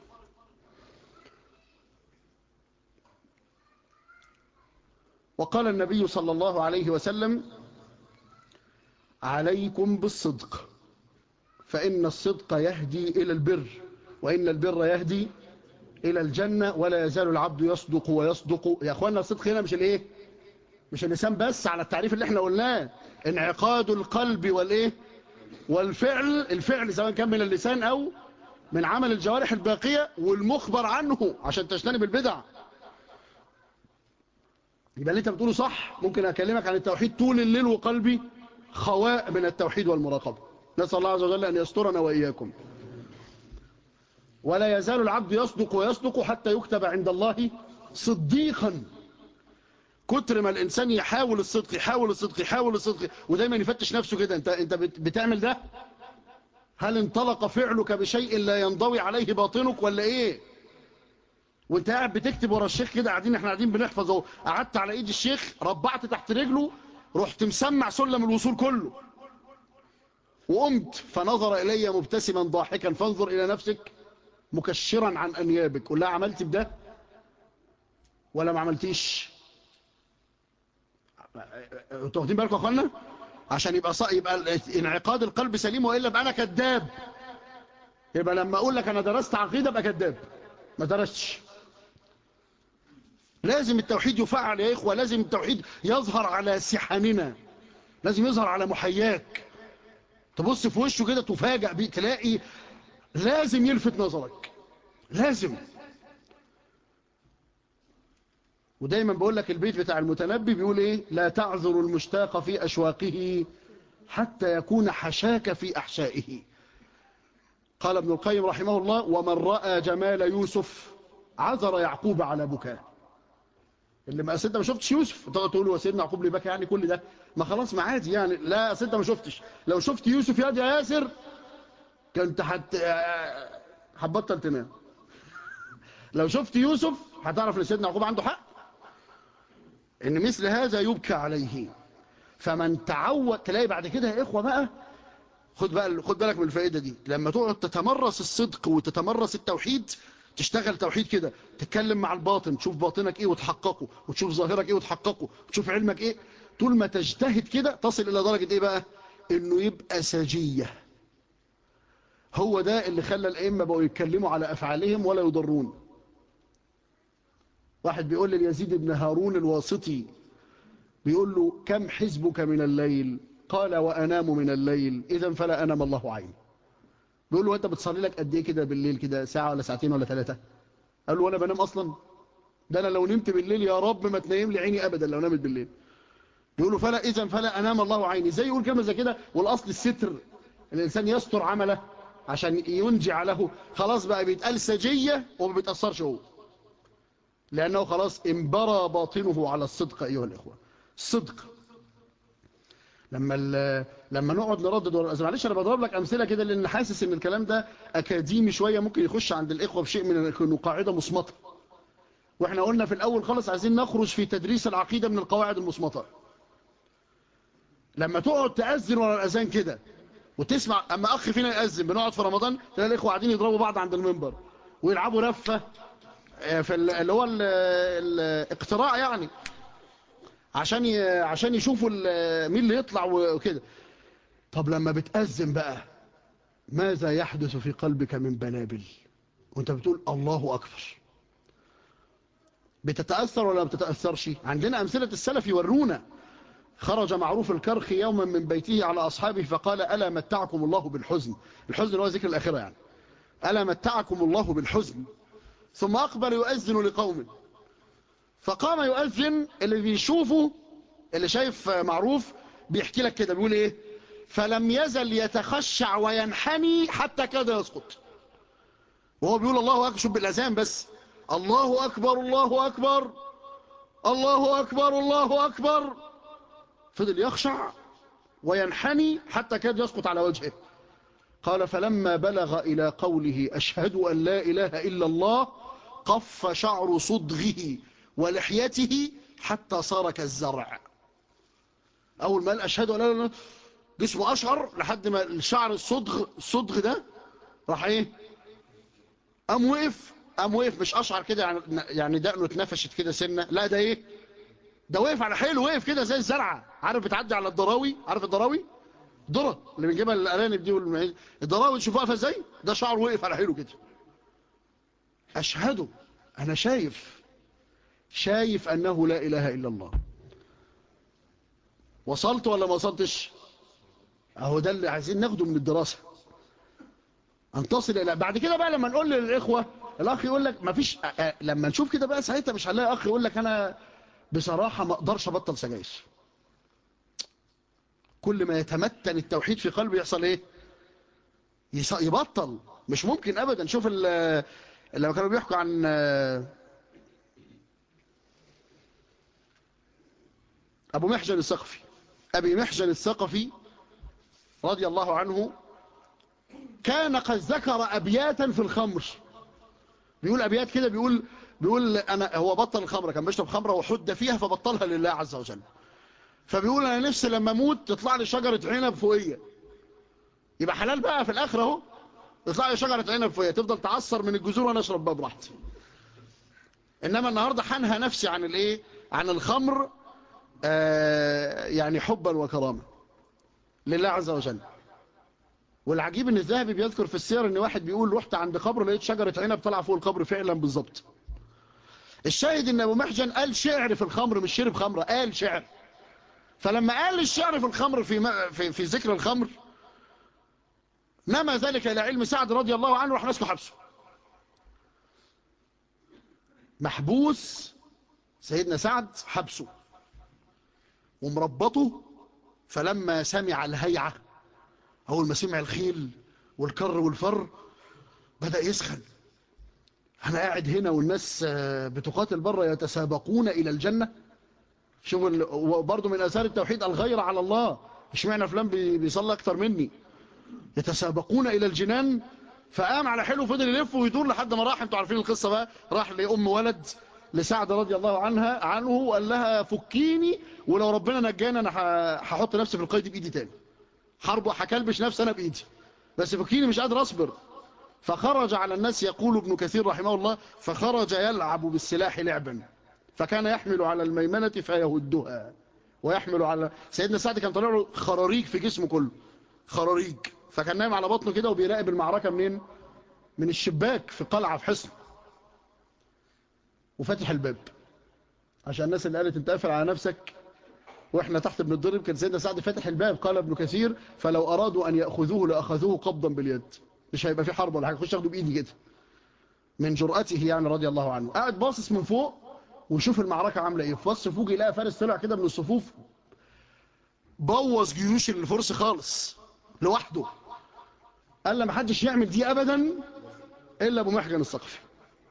وقال النبي صلى الله عليه وسلم عليكم بالصدق فإن الصدق يهدي إلى البر وإن البر يهدي إلى الجنة ولا يزال العبد يصدق ويصدق يا أخوانا الصدق هنا مش الإيه مش اللسان بس على التعريف اللي احنا قلناه انعقاد القلب والإيه والفعل الفعل سواء كان من اللسان أو من عمل الجوارح الباقية والمخبر عنه عشان تجتنب البدع يبقى اللي انت بتقوله صح ممكن اكلمك عن التوحيد طول الليل وقلبي خواء من التوحيد والمراقبة نسأل الله عز وجل أن يسترنا وإياكم ولا يزال العبد يصدق ويصدق حتى يكتب عند الله صديقا كتر ما الإنسان يحاول الصدق يحاول الصدق يحاول الصدق ودايما يفتش نفسه كده انت, انت بت- بتعمل ده هل انطلق فعلك بشيء لا ينضوي عليه باطنك ولا ايه وانت قاعد بتكتب ورا الشيخ كده قاعدين احنا قاعدين بنحفظ اهو قعدت على ايد الشيخ ربعت تحت رجله رحت مسمع سلم الوصول كله وقمت فنظر الي مبتسما ضاحكا فانظر الى نفسك مكشرا عن انيابك قول لها عملت بده ولا ما عملتيش انتوا واخدين بالكم يا اخوانا عشان يبقى ص... يبقى انعقاد القلب سليم والا ابقى انا كذاب يبقى لما اقول لك انا درست عقيده ابقى كذاب ما درستش لازم التوحيد يفعل يا اخوه لازم التوحيد يظهر على سحننا لازم يظهر على محياك تبص في وشه كده تفاجئ بيه تلاقي لازم يلفت نظرك لازم ودايما بقول لك البيت بتاع المتنبي بيقول ايه لا تعذر المشتاق في اشواقه حتى يكون حشاك في احشائه قال ابن القيم رحمه الله ومن رأى جمال يوسف عذر يعقوب على بكاء اللي ما انت ما شفتش يوسف تقعد تقول له سيدنا يعقوب ليه بكى يعني كل ده ما خلاص ما عادي يعني لا انت ما شفتش لو شفت يوسف يا ياسر كنت حت هتبطل تنام لو شفت يوسف هتعرف ان سيدنا يعقوب عنده حق ان مثل هذا يبكى عليه فمن تعود تلاقي بعد كده يا اخوه بقى خد بقى خد بالك من الفائده دي لما تقعد تتمرس الصدق وتتمرس التوحيد تشتغل توحيد كده تتكلم مع الباطن تشوف باطنك ايه وتحققه وتشوف ظاهرك ايه وتحققه وتشوف علمك ايه طول ما تجتهد كده تصل الى درجه ايه بقى انه يبقى سجيه هو ده اللي خلى الائمه بقوا يتكلموا على افعالهم ولا يضرون واحد بيقول ليزيد بن هارون الواسطي بيقول له كم حزبك من الليل قال وانام من الليل اذا فلا انام الله عيني بيقول له انت بتصلي لك قد ايه كده بالليل كده ساعه ولا ساعتين ولا ثلاثه قال له وانا بنام اصلا ده انا لو نمت بالليل يا رب ما تنيم لي عيني ابدا لو نامت بالليل بيقول له فلا اذا فلا انام الله عيني زي يقول كلمه زي كده والاصل الستر الانسان يستر عمله عشان ينجع له خلاص بقى بيتقال سجيه وما بيتاثرش هو لانه خلاص انبرى باطنه على الصدق ايها الاخوه الصدق لما لما نقعد نردد ورا معلش انا بضرب لك امثله كده لان حاسس ان الكلام ده اكاديمي شويه ممكن يخش عند الاخوه بشيء من انه قاعده مصمته واحنا قلنا في الاول خالص عايزين نخرج في تدريس العقيده من القواعد المصمته لما تقعد تاذن ورا الاذان كده وتسمع اما اخ فينا ياذن بنقعد في رمضان تلاقي الاخوه قاعدين يضربوا بعض عند المنبر ويلعبوا لفه في اللي هو الاقتراع يعني عشان عشان يشوفوا مين اللي يطلع وكده طب لما بتأذن بقى ماذا يحدث في قلبك من بلابل وانت بتقول الله أكبر بتتأثر ولا بتتأثرش عندنا أمثلة السلف يورونا خرج معروف الكرخي يوما من بيته على أصحابه فقال ألا متعكم الله بالحزن الحزن هو ذكر الآخرة يعني ألا متعكم الله بالحزن ثم أقبل يؤذن لقومه فقام يؤذن اللي بيشوفه اللي شايف معروف بيحكي لك كده بيقول ايه فلم يزل يتخشع وينحني حتى كاد يسقط وهو بيقول الله اكبر شوف بالاذان بس الله اكبر الله اكبر الله اكبر الله اكبر فضل يخشع وينحني حتى كاد يسقط على وجهه قال فلما بلغ الى قوله اشهد ان لا اله الا الله قف شعر صدغه ولحيته حتى صار كالزرع اول ما قال اشهد ان لا اله جسمه اشعر لحد ما الشعر الصدغ الصدغ ده راح ايه قام وقف قام وقف مش اشعر كده يعني يعني دقنه اتنفشت كده سنه لا ده ايه ده وقف على حيله وقف كده زي الزرعه عارف بتعدي على الضراوي عارف الضراوي ذره اللي بنجيبها للارانب دي والمعيز الضراوي تشوفوها واقفه ازاي ده شعره وقف على حيله كده اشهده انا شايف شايف أنه لا إله إلا الله وصلت ولا ما وصلتش أهو ده اللي عايزين ناخده من الدراسة أن تصل إلى بعد كده بقى لما نقول للإخوة الأخ يقول لك ما فيش لما نشوف كده بقى ساعتها مش هنلاقي أخ يقول لك أنا بصراحة ما أقدرش أبطل سجاير كل ما يتمتن التوحيد في قلبه يحصل إيه يبطل مش ممكن أبدا شوف لما كانوا بيحكوا عن أبو محجن الثقفي أبي محجن الثقفي رضي الله عنه كان قد ذكر أبياتا في الخمر بيقول أبيات كده بيقول بيقول أنا هو بطل الخمرة كان بيشرب خمرة وحد فيها فبطلها لله عز وجل فبيقول أنا نفسي لما أموت تطلع لي شجرة عنب فوقية يبقى حلال بقى في الآخرة اهو تطلع لي شجرة عنب فوقية تفضل تعصر من الجذور وأنا أشرب بقى براحتي إنما النهاردة حنهى نفسي عن الإيه عن الخمر آه يعني حبا وكرامة لله عز وجل والعجيب ان الذهبي بيذكر في السير ان واحد بيقول رحت عند قبر لقيت شجرة عنب طلع فوق القبر فعلا بالظبط الشاهد ان ابو محجن قال شعر في الخمر مش شرب خمرة قال شعر فلما قال الشعر في الخمر في, في, في ذكر الخمر نما ذلك الى علم سعد رضي الله عنه راح نسكه حبسه محبوس سيدنا سعد حبسه ومربطه فلما سمع الهيعة أول ما سمع الخيل والكر والفر بدأ يسخن أنا قاعد هنا والناس بتقاتل بره يتسابقون إلى الجنة شوف برضه من أثار التوحيد الغير على الله مش معنى فلان بيصلي أكتر مني يتسابقون إلى الجنان فقام على حلو فضل يلف ويدور لحد ما راح انتوا عارفين القصة بقى راح لأم ولد لسعد رضي الله عنها عنه وقال لها فكيني ولو ربنا نجانا انا هحط نفسي في القيد بايدي تاني حرب هكلبش نفسي انا بايدي بس فكيني مش قادر اصبر فخرج على الناس يقول ابن كثير رحمه الله فخرج يلعب بالسلاح لعبا فكان يحمل على الميمنة فيهدها ويحمل على سيدنا سعد كان طالع له خراريج في جسمه كله خراريج فكان نايم على بطنه كده وبيراقب المعركة منين من الشباك في قلعة في حصن وفتح الباب عشان الناس اللي قالت انت قافل على نفسك واحنا تحت بنضرب كان سيدنا سعد فتح الباب قال ابن كثير فلو ارادوا ان ياخذوه لاخذوه قبضا باليد مش هيبقى في حرب ولا حاجه خش اخده بايدي كده من جرأته يعني رضي الله عنه قاعد باصص من فوق ويشوف المعركه عامله ايه في وسط فوق يلاقي فارس طلع كده من الصفوف بوظ جيوش الفرس خالص لوحده قال ما حدش يعمل دي ابدا الا ابو محجن الثقفي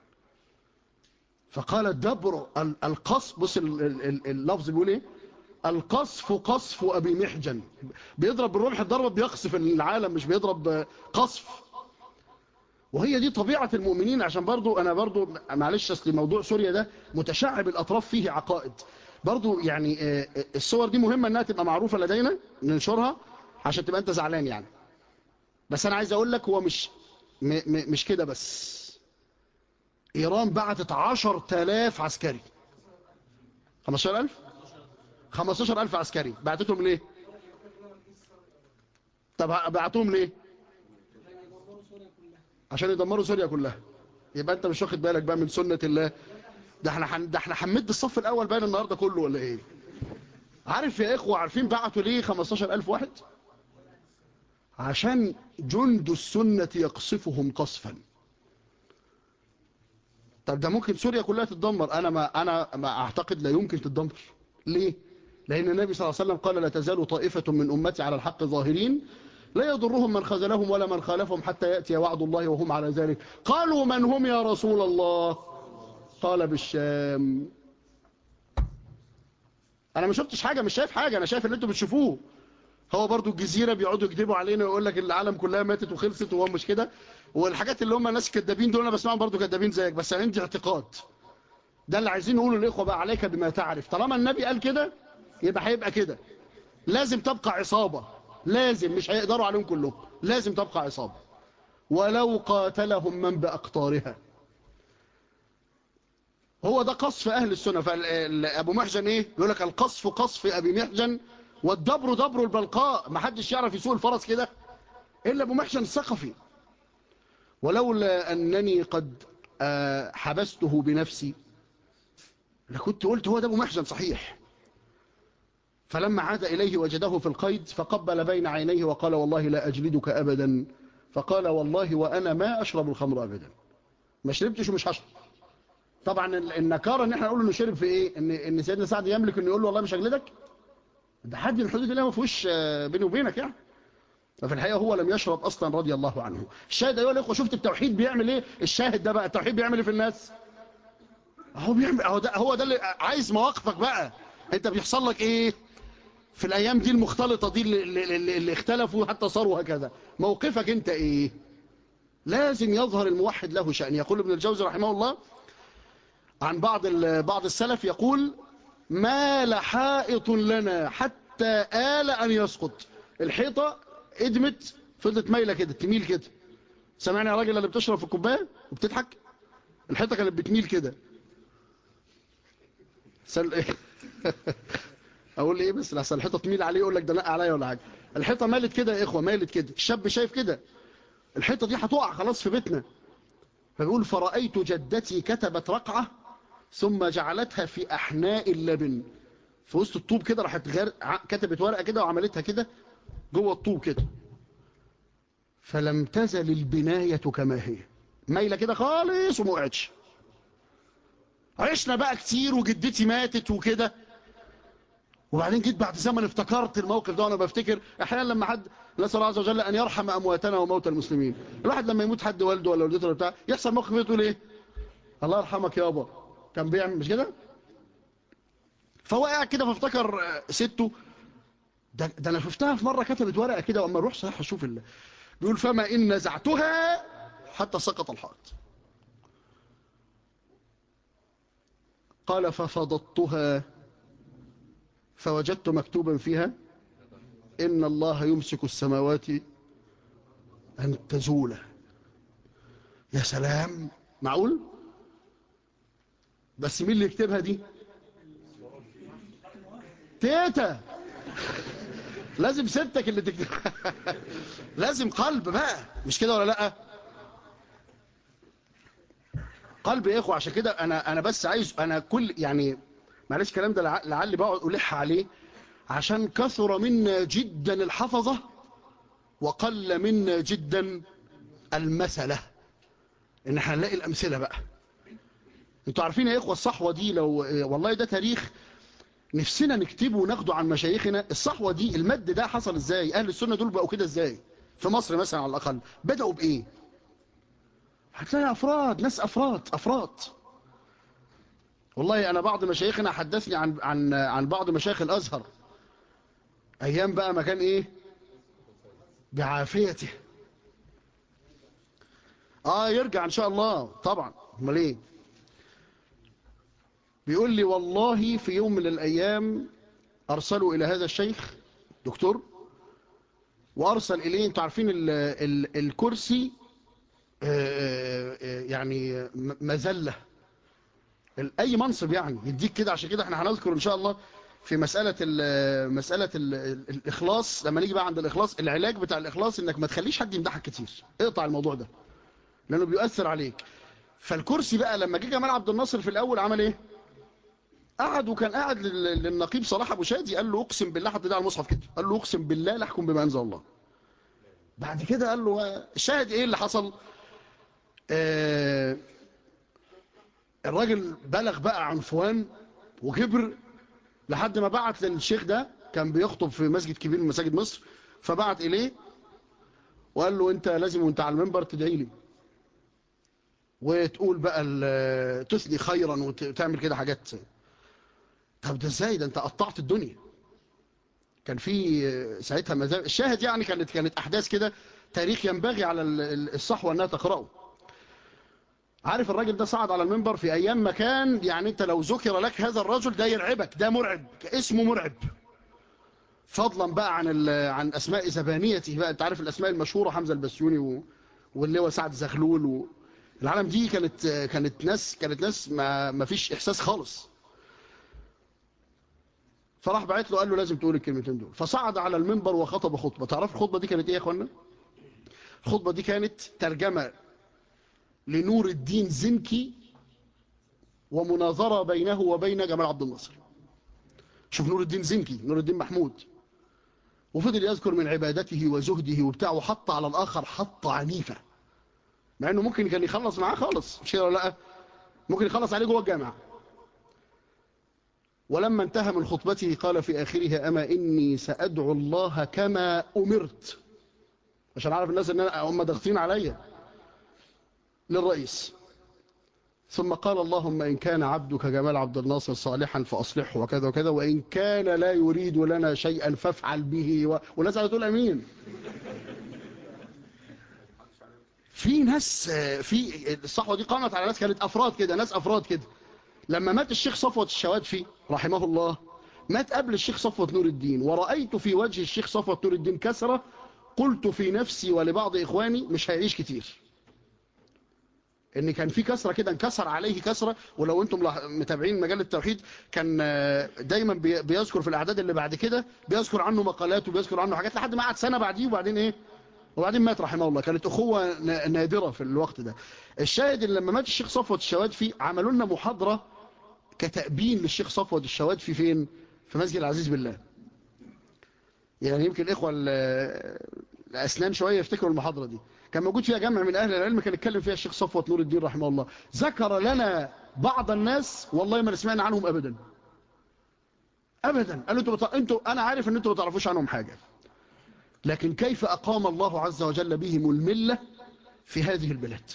فقال الدبر القصف بص اللفظ بيقول ايه القصف قصف ابي محجن بيضرب بالرمح الضربه بيقصف العالم مش بيضرب قصف وهي دي طبيعه المؤمنين عشان برضو انا برضو معلش اصل موضوع سوريا ده متشعب الاطراف فيه عقائد برضو يعني الصور دي مهمه انها تبقى معروفه لدينا ننشرها عشان تبقى انت زعلان يعني بس انا عايز اقول لك هو مش م م مش كده بس إيران بعتت عشر تلاف عسكري خمستاشر ألف خمستاشر ألف عسكري بعتتهم ليه طب بعتهم ليه عشان يدمروا سوريا كلها يبقى انت مش واخد بالك بقى من سنة الله ده احنا ده احنا حمد الصف الاول باين النهارده كله ولا ايه عارف يا اخوه عارفين بعتوا ليه 15000 واحد عشان جند السنة يقصفهم قصفا طب ده ممكن سوريا كلها تتدمر انا ما انا ما اعتقد لا يمكن تتدمر ليه لان النبي صلى الله عليه وسلم قال لا تزال طائفة من امتي على الحق ظاهرين لا يضرهم من خذلهم ولا من خالفهم حتى يأتي وعد الله وهم على ذلك قالوا من هم يا رسول الله قال بالشام انا ما شفتش حاجة مش شايف حاجة انا شايف اللي انتوا بتشوفوه هو برضو الجزيرة بيقعدوا يكذبوا علينا ويقول لك العالم كلها ماتت وخلصت وهو مش كده والحاجات اللي هم الناس كدابين دول انا بسمعهم برضو كدابين زيك بس عندي اعتقاد ده اللي عايزين نقوله للاخوه بقى عليك بما تعرف طالما النبي قال كده يبقى هيبقى كده لازم تبقى عصابة لازم مش هيقدروا عليهم كلهم لازم تبقى عصابة ولو قاتلهم من بأقطارها هو ده قصف أهل السنة فأبو محجن إيه يقول لك القصف قصف أبي محجن والدبر دبر البلقاء ما حدش يعرف يسوق الفرس كده إلا أبو محجن الثقفي ولولا أنني قد حبسته بنفسي لكنت قلت هو ده أبو محجن صحيح فلما عاد إليه وجده في القيد فقبل بين عينيه وقال والله لا أجلدك أبدا فقال والله وأنا ما أشرب الخمر أبدا ما شربتش ومش هشرب طبعا النكارة ان احنا نقول انه شرب في ايه ان, إن سيدنا سعد يملك انه يقول له والله مش هجلدك ده حد من حدود الله ما فيهوش بيني وبينك يعني ففي الحقيقة هو لم يشرب أصلا رضي الله عنه الشاهد أيها الأخوة شفت التوحيد بيعمل إيه الشاهد ده بقى التوحيد بيعمل إيه في الناس هو بيعمل هو ده, هو ده اللي عايز مواقفك بقى أنت بيحصل لك إيه في الأيام دي المختلطة دي اللي, اللي, اللي اختلفوا حتى صاروا هكذا موقفك أنت إيه لازم يظهر الموحد له شأن يقول ابن الجوزي رحمه الله عن بعض بعض السلف يقول ما لحائط لنا حتى آل أن يسقط الحيطة ادمت فضلت مايلة كده تميل كده سمعني يا راجل اللي بتشرب في الكوبايه وبتضحك الحيطة كانت بتميل كده سل... ايه اقول ايه بس لحسن الحيطة تميل عليه يقول لك ده نقع عليا ولا حاجة الحيطة مالت كده يا اخوة مالت كده الشاب شايف كده الحيطة دي هتقع خلاص في بيتنا فبيقول فرأيت جدتي كتبت رقعة ثم جعلتها في أحناء اللبن في وسط الطوب كده راحت غير كتبت ورقة كده وعملتها كده جوه الطوب كده فلم تزل البناية كما هي مايلة كده خالص وما وقعتش عشنا بقى كتير وجدتي ماتت وكده وبعدين جيت بعد زمن افتكرت الموقف ده وانا بفتكر احيانا لما حد نسال الله عز وجل ان يرحم امواتنا وموتى المسلمين الواحد لما يموت حد والده ولا والدته ولا بتاع يحصل موقف يقول ايه الله يرحمك يابا كان بيعمل مش كده فهو قاعد كده فافتكر سته ده, ده انا شفتها في مره كتبت ورقه كده واما اروح صحيح اشوف الله بيقول فما ان نزعتها حتى سقط الحائط قال ففضضتها فوجدت مكتوبا فيها إن الله يمسك السماوات أن تزول يا سلام معقول بس مين اللي يكتبها دي تيتا لازم ستك اللي تكتبها لازم قلب بقى مش كده ولا لا قلب يا اخو عشان كده انا انا بس عايز انا كل يعني معلش الكلام ده لعلي بقعد ألح عليه عشان كثر منا جدا الحفظة وقل منا جدا المثلة ان احنا نلاقي الامثلة بقى انتوا عارفين يا اخوة الصحوة دي لو والله ده تاريخ نفسنا نكتبه وناخده عن مشايخنا الصحوة دي المد ده حصل ازاي اهل السنة دول بقوا كده ازاي في مصر مثلا على الاقل بدأوا بايه هتلاقي افراد ناس افراد افراد والله أنا بعض مشايخنا حدثني عن, عن, عن بعض مشايخ الأزهر أيام بقى ما كان إيه بعافيته آه يرجع إن شاء الله طبعا امال إيه بيقول لي والله في يوم من الأيام أرسلوا إلى هذا الشيخ دكتور وأرسل إليه أنتوا عارفين ال ال الكرسي يعني مزلة اي منصب يعني يديك كده عشان كده احنا هنذكر ان شاء الله في مسألة ال مسألة ال الإخلاص لما نيجي بقى عند الإخلاص العلاج بتاع الإخلاص إنك ما تخليش حد يمدحك كتير اقطع الموضوع ده لأنه بيؤثر عليك فالكرسي بقى لما جه جمال عبد الناصر في الأول عمل إيه قعد وكان قاعد للنقيب صلاح أبو شادي قال له أقسم بالله حط ده على المصحف كده قال له أقسم بالله لا أحكم بما أنزل الله بعد كده قال له الشاهد إيه اللي حصل آه الراجل بلغ بقى عنفوان وكبر لحد ما بعت للشيخ ده كان بيخطب في مسجد كبير من مساجد مصر فبعت إليه وقال له انت لازم وانت على المنبر تدعي لي وتقول بقى تثني خيرا وتعمل كده حاجات طب ده ازاي ده انت قطعت الدنيا كان في ساعتها مذاهب الشاهد يعني كانت كانت احداث كده تاريخ ينبغي على الصحوه انها تقراه عارف الراجل ده صعد على المنبر في ايام ما كان يعني انت لو ذكر لك هذا الرجل ده يرعبك ده مرعب اسمه مرعب فضلا بقى عن عن اسماء زبانيته بقى انت عارف الاسماء المشهوره حمزه البسيوني و... واللي هو سعد زغلول و... العالم دي كانت كانت ناس كانت ناس ما ما فيش احساس خالص فراح بعت له قال له لازم تقول الكلمتين دول فصعد على المنبر وخطب خطبه تعرف الخطبه دي كانت ايه يا اخوانا الخطبه دي كانت ترجمه لنور الدين زنكي ومناظره بينه وبين جمال عبد الناصر شوف نور الدين زنكي نور الدين محمود وفضل يذكر من عبادته وزهده وبتاع وحط على الآخر حط عنيفة مع انه ممكن كان يخلص معاه خالص مش كده ولا لا ممكن يخلص عليه جوه الجامعة ولما انتهى من خطبته قال في آخرها أما إني سأدعو الله كما أمرت عشان أعرف الناس إن أنا هم ضاغطين عليا للرئيس ثم قال اللهم إن كان عبدك جمال عبد الناصر صالحا فأصلحه وكذا وكذا وإن كان لا يريد لنا شيئا فافعل به و... والناس قاعده تقول أمين في ناس في الصحوة دي قامت على ناس كانت أفراد كده ناس أفراد كده لما مات الشيخ صفوة الشوادفي رحمه الله مات قبل الشيخ صفوة نور الدين ورأيت في وجه الشيخ صفوة نور الدين كسرة قلت في نفسي ولبعض إخواني مش هيعيش كتير ان كان في كسرة كده انكسر عليه كسرة ولو انتم متابعين مجال التوحيد كان دايما بيذكر في الاعداد اللي بعد كده بيذكر عنه مقالات وبيذكر عنه حاجات لحد ما قعد سنة بعديه وبعدين ايه وبعدين مات رحمه الله كانت اخوة نادرة في الوقت ده الشاهد ان لما مات الشيخ صفوة الشوادفي عملوا لنا محاضرة كتأبين للشيخ صفوة الشوادفي فين في مسجد العزيز بالله يعني يمكن الاخوة الاسنان شوية يفتكروا المحاضرة دي كان موجود فيها جمع من أهل العلم كان يتكلم فيها الشيخ صفوة نور الدين رحمه الله ذكر لنا بعض الناس والله ما سمعنا عنهم أبدا أبدا قالوا انتوا بط... انتوا أنا عارف أن انتوا ما تعرفوش عنهم حاجة لكن كيف أقام الله عز وجل بهم الملة في هذه البلاد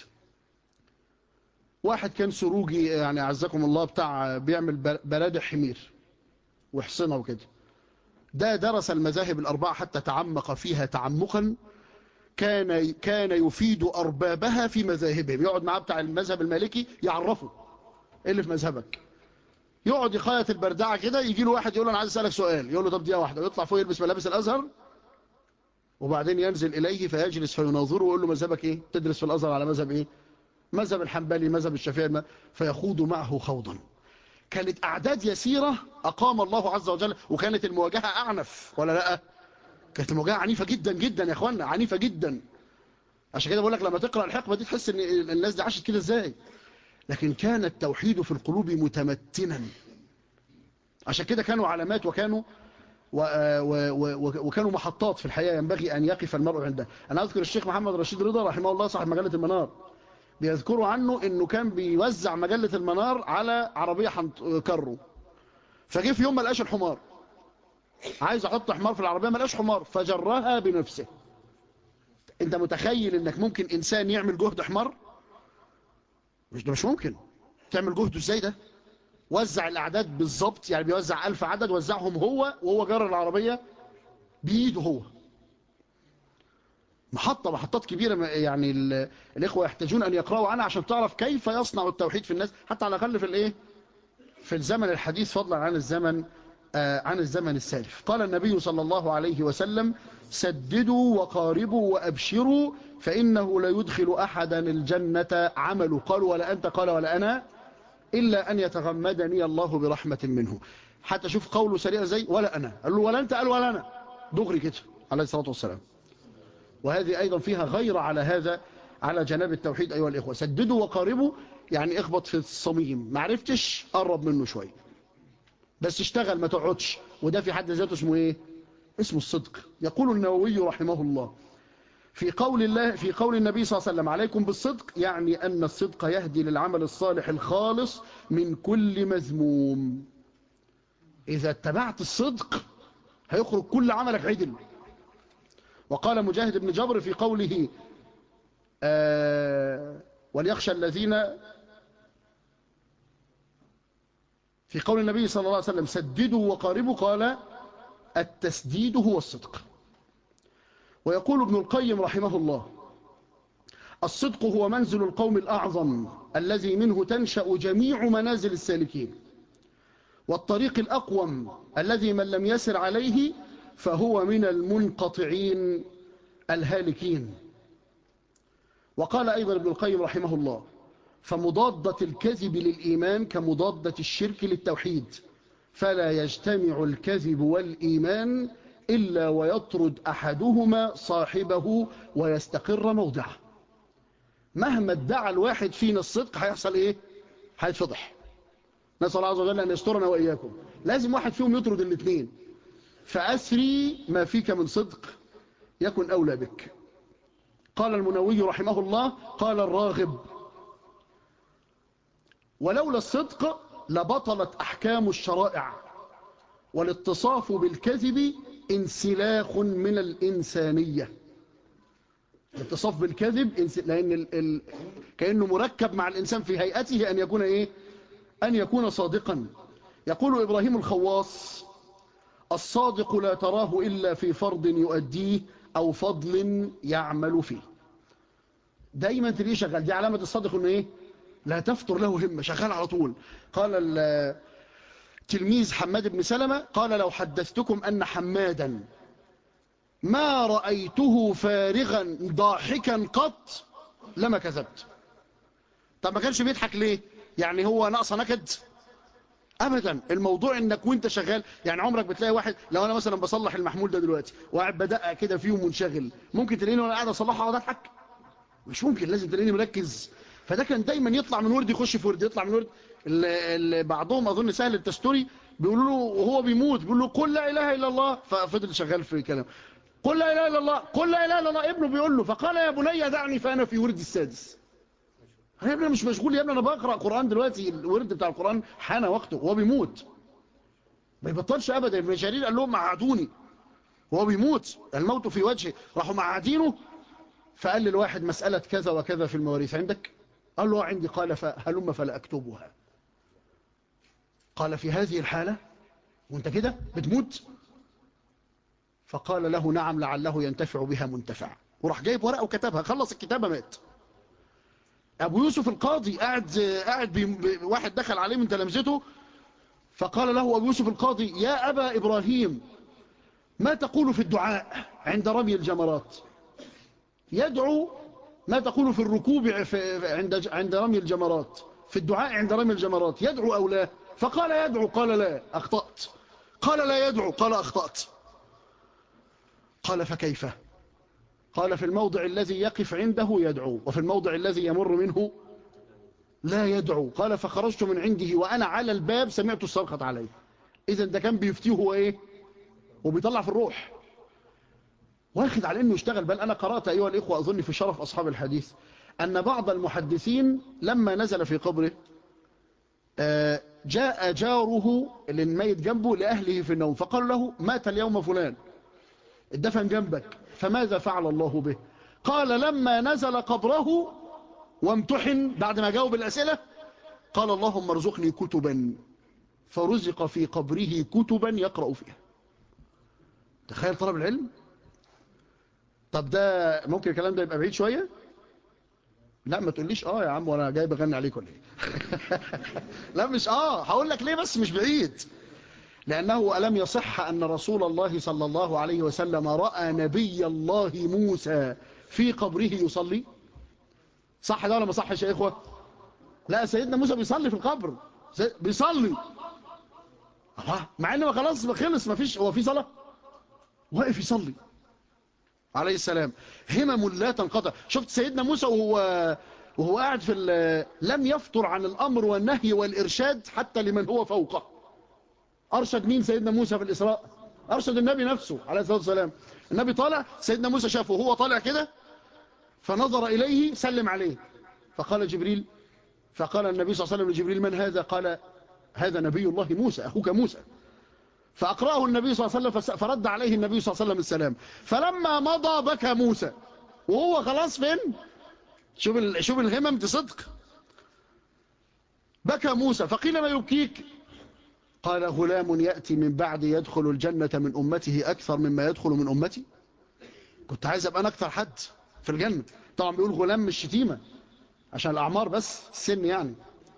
واحد كان سروجي يعني عزكم الله بتاع بيعمل برادع حمير وحصنة وكده ده درس المذاهب الأربعة حتى تعمق فيها تعمقا كان كان يفيد أربابها في مذاهبهم يقعد معاه بتاع المذهب المالكي يعرفه ايه اللي في مذهبك يقعد يخيط البردعة كده يجي له واحد يقول له انا عايز اسالك سؤال يقول له طب دقيقه واحده ويطلع فوق يلبس ملابس الازهر وبعدين ينزل اليه فيجلس فيناظره ويقول له مذهبك ايه تدرس في الازهر على مذهب ايه مذهب الحنبلي مذهب الشافعي فيخوض معه خوضا كانت اعداد يسيره اقام الله عز وجل وكانت المواجهه اعنف ولا لا كانت المواجهه عنيفه جدا جدا يا اخوانا عنيفه جدا عشان كده بقول لك لما تقرا الحقبه دي تحس ان الناس دي عاشت كده ازاي لكن كان التوحيد في القلوب متمتنا عشان كده كانوا علامات وكانوا و و و وكانوا محطات في الحياة ينبغي أن يقف المرء عندها أنا أذكر الشيخ محمد رشيد رضا رحمه الله صاحب مجلة المنار بيذكروا عنه أنه كان بيوزع مجلة المنار على عربية كرو فجه في يوم ما لقاش الحمار عايز احط حمار في العربية ما لقاش حمار فجرها بنفسه انت متخيل انك ممكن انسان يعمل جهد حمار مش ده مش ممكن تعمل جهده ازاي ده وزع الاعداد بالظبط يعني بيوزع ألف عدد وزعهم هو وهو جر العربية بايده هو محطة محطات كبيرة يعني الإخوة يحتاجون أن يقرأوا عنها عشان تعرف كيف يصنع التوحيد في الناس حتى على الأقل في الإيه في الزمن الحديث فضلا عن الزمن آه عن الزمن السالف قال النبي صلى الله عليه وسلم سددوا وقاربوا وأبشروا فإنه لا يدخل أحدا الجنة عمله قال ولا أنت قال ولا أنا إلا أن يتغمدني الله برحمة منه حتى شوف قوله سريع زي ولا أنا قال له ولا أنت قال ولا أنا دغري كده عليه الصلاة والسلام وهذه أيضا فيها غير على هذا على جناب التوحيد أيها الإخوة سددوا وقاربوا يعني اخبط في الصميم ما عرفتش قرب منه شوية بس اشتغل ما تقعدش وده في حد ذاته اسمه ايه اسمه الصدق يقول النووي رحمه الله في قول الله في قول النبي صلى الله عليه وسلم عليكم بالصدق يعني أن الصدق يهدي للعمل الصالح الخالص من كل مذموم إذا اتبعت الصدق هيخرج كل عملك عدل وقال مجاهد بن جبر في قوله آه وليخشى الذين في قول النبي صلى الله عليه وسلم سددوا وقاربوا قال التسديد هو الصدق ويقول ابن القيم رحمه الله الصدق هو منزل القوم الأعظم الذي منه تنشأ جميع منازل السالكين والطريق الأقوم الذي من لم يسر عليه فهو من المنقطعين الهالكين وقال أيضا ابن القيم رحمه الله فمضادة الكذب للإيمان كمضادة الشرك للتوحيد فلا يجتمع الكذب والإيمان إلا ويطرد أحدهما صاحبه ويستقر موضعه مهما ادعى الواحد فينا الصدق هيحصل إيه؟ هيتفضح نسأل الله عز وجل أن يسترنا وإياكم لازم واحد فيهم يطرد الاثنين فأسري ما فيك من صدق يكن أولى بك قال المنوي رحمه الله قال الراغب ولولا الصدق لبطلت أحكام الشرائع والاتصاف بالكذب انسلاخ من الإنسانية اتصاف بالكذب إنس- لأن ال... ال... كأنه مركب مع الإنسان في هيئته أن يكون إيه أن يكون صادقا يقول إبراهيم الخواص الصادق لا تراه إلا في فرض يؤديه أو فضل يعمل فيه دايما تلاقيه شغال دي علامة الصادق انه ايه لا تفتر له همة شغال على طول قال ال- تلميذ حماد بن سلمة قال لو حدثتكم أن حمادا ما رأيته فارغا ضاحكا قط لما كذبت طب ما كانش بيضحك ليه يعني هو ناقصه نكد ابدا الموضوع انك وانت شغال يعني عمرك بتلاقي واحد لو انا مثلا بصلح المحمول ده دلوقتي وقاعد بدقق كده فيه ومنشغل ممكن تلاقيني وانا قاعد اصلحه اقعد اضحك مش ممكن لازم تلاقيني مركز فده كان دايما يطلع من ورد يخش في ورد يطلع من ورد ال- ال- بعضهم اظن سهل التستوري بيقولوا له وهو بيموت بيقول له قل لا اله الا الله ففضل شغال في كلام قل لا اله الا الله قل لا اله الا الله ابنه بيقول له فقال يا بني دعني فانا في ورد السادس يا ابني أنا مش مشغول يا ابني انا بقرا قران دلوقتي الورد بتاع القران حان وقته وهو بيموت ما يبطلش ابدا ابن شرير قال لهم معادوني وهو بيموت الموت في وجهه راحوا معادينه فقال للواحد مسألة كذا وكذا في المواريث عندك قال له عندي قال فهلم فلا أكتبها قال في هذه الحالة وانت كده بتموت فقال له نعم لعله ينتفع بها منتفع وراح جايب ورقة وكتبها خلص الكتابة مات أبو يوسف القاضي قاعد قاعد بي بي- واحد دخل عليه من تلامذته فقال له أبو يوسف القاضي يا أبا إبراهيم ما تقول في الدعاء عند رمي الجمرات يدعو ما تقول في الركوب في عند عند رمي الجمرات في الدعاء عند رمي الجمرات يدعو أو لا فقال يدعو قال لا أخطأت قال لا يدعو قال أخطأت قال فكيف قال في الموضع الذي يقف عنده يدعو وفي الموضع الذي يمر منه لا يدعو قال فخرجت من عنده وأنا على الباب سمعت الصرخة عليه إذا ده كان بيفتيه هو إيه وبيطلع في الروح واخد على انه يشتغل بل انا قرأت ايها الاخوة اظن في شرف اصحاب الحديث ان بعض المحدثين لما نزل في قبره آه، جاء جاره اللي الميت جنبه لأهله في النوم فقال له مات اليوم فلان الدفن جنبك فماذا فعل الله به قال لما نزل قبره وامتحن بعد ما جاوب الأسئلة قال اللهم ارزقني كتبا فرزق في قبره كتبا يقرأ فيها تخيل طلب العلم طب ده ممكن الكلام ده يبقى بعيد شوية لا ما تقوليش اه يا عم وانا جاي بغني عليك ولا ايه لا مش اه هقول لك ليه بس مش بعيد لأنه ألم يصح أن رسول الله صلى الله عليه وسلم رأى نبي الله موسى في قبره يصلي صح ده ولا ما صحش يا إخوة لا سيدنا موسى بيصلي في القبر سي- بيصلي الله مع انه خلاص خلص ما فيش هو في صلاة واقف يصلي عليه السلام همم لا تنقطع شفت سيدنا موسى وهو وهو قاعد في ال- لم يفطر عن الأمر والنهي والإرشاد حتى لمن هو فوقه أرشد مين سيدنا موسى في الإسراء أرشد النبي نفسه عليه الصلاة والسلام النبي طالع سيدنا موسى شافه وهو طالع كده فنظر إليه سلم عليه فقال جبريل فقال النبي صلى الله عليه وسلم لجبريل من هذا قال هذا نبي الله موسى أخوك موسى فأقرأه النبي صلى الله عليه وسلم فس- فرد عليه النبي صلى الله عليه وسلم السلام فلما مضى بكى موسى وهو خلاص فين شوف ال- شوف الهمم دي صدق بكى موسى فقيل ما يبكيك قال غلام يأتي من بعد يدخل الجنة من أمته أكثر مما يدخل من أمتي كنت عايز أبقى أنا أكثر حد في الجنة طبعا بيقول غلام مش شتيمة عشان الأعمار بس السن يعني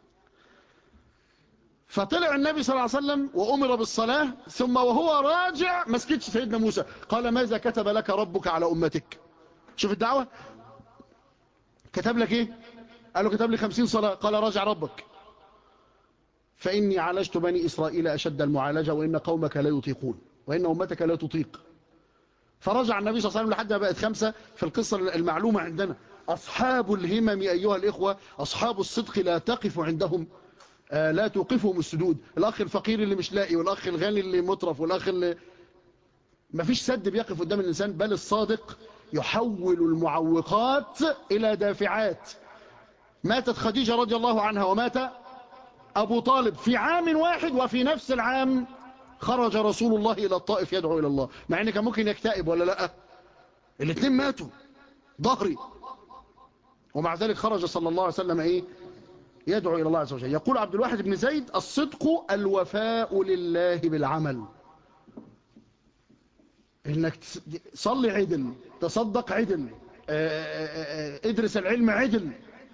فطلع النبي صلى الله عليه وسلم وأمر بالصلاة ثم وهو راجع ما سكتش سيدنا موسى قال ماذا كتب لك ربك على أمتك شوف الدعوة كتب لك ايه قال له كتب لي خمسين صلاة قال راجع ربك فإني عالجت بني إسرائيل أشد المعالجة وإن قومك لا يطيقون وإن أمتك لا تطيق فرجع النبي صلى الله عليه وسلم لحد ما بقت خمسة في القصة المعلومة عندنا أصحاب الهمم أيها الإخوة أصحاب الصدق لا تقف عندهم آه، لا توقفهم السدود الأخ الفقير اللي مش لاقي والأخ الغني اللي مطرف والأخ اللي ما فيش سد بيقف قدام الإنسان بل الصادق يحول المعوقات إلى دافعات ماتت خديجة رضي الله عنها ومات أبو طالب في عام واحد وفي نفس العام خرج رسول الله إلى الطائف يدعو إلى الله مع أن كان ممكن يكتئب ولا لا الاثنين ماتوا ظهري ومع ذلك خرج صلى الله عليه وسلم إيه يدعو إلى الله عز وجل يقول عبد الواحد بن زيد الصدق الوفاء لله بالعمل انك صلي عدل تصدق عدل ادرس العلم عدل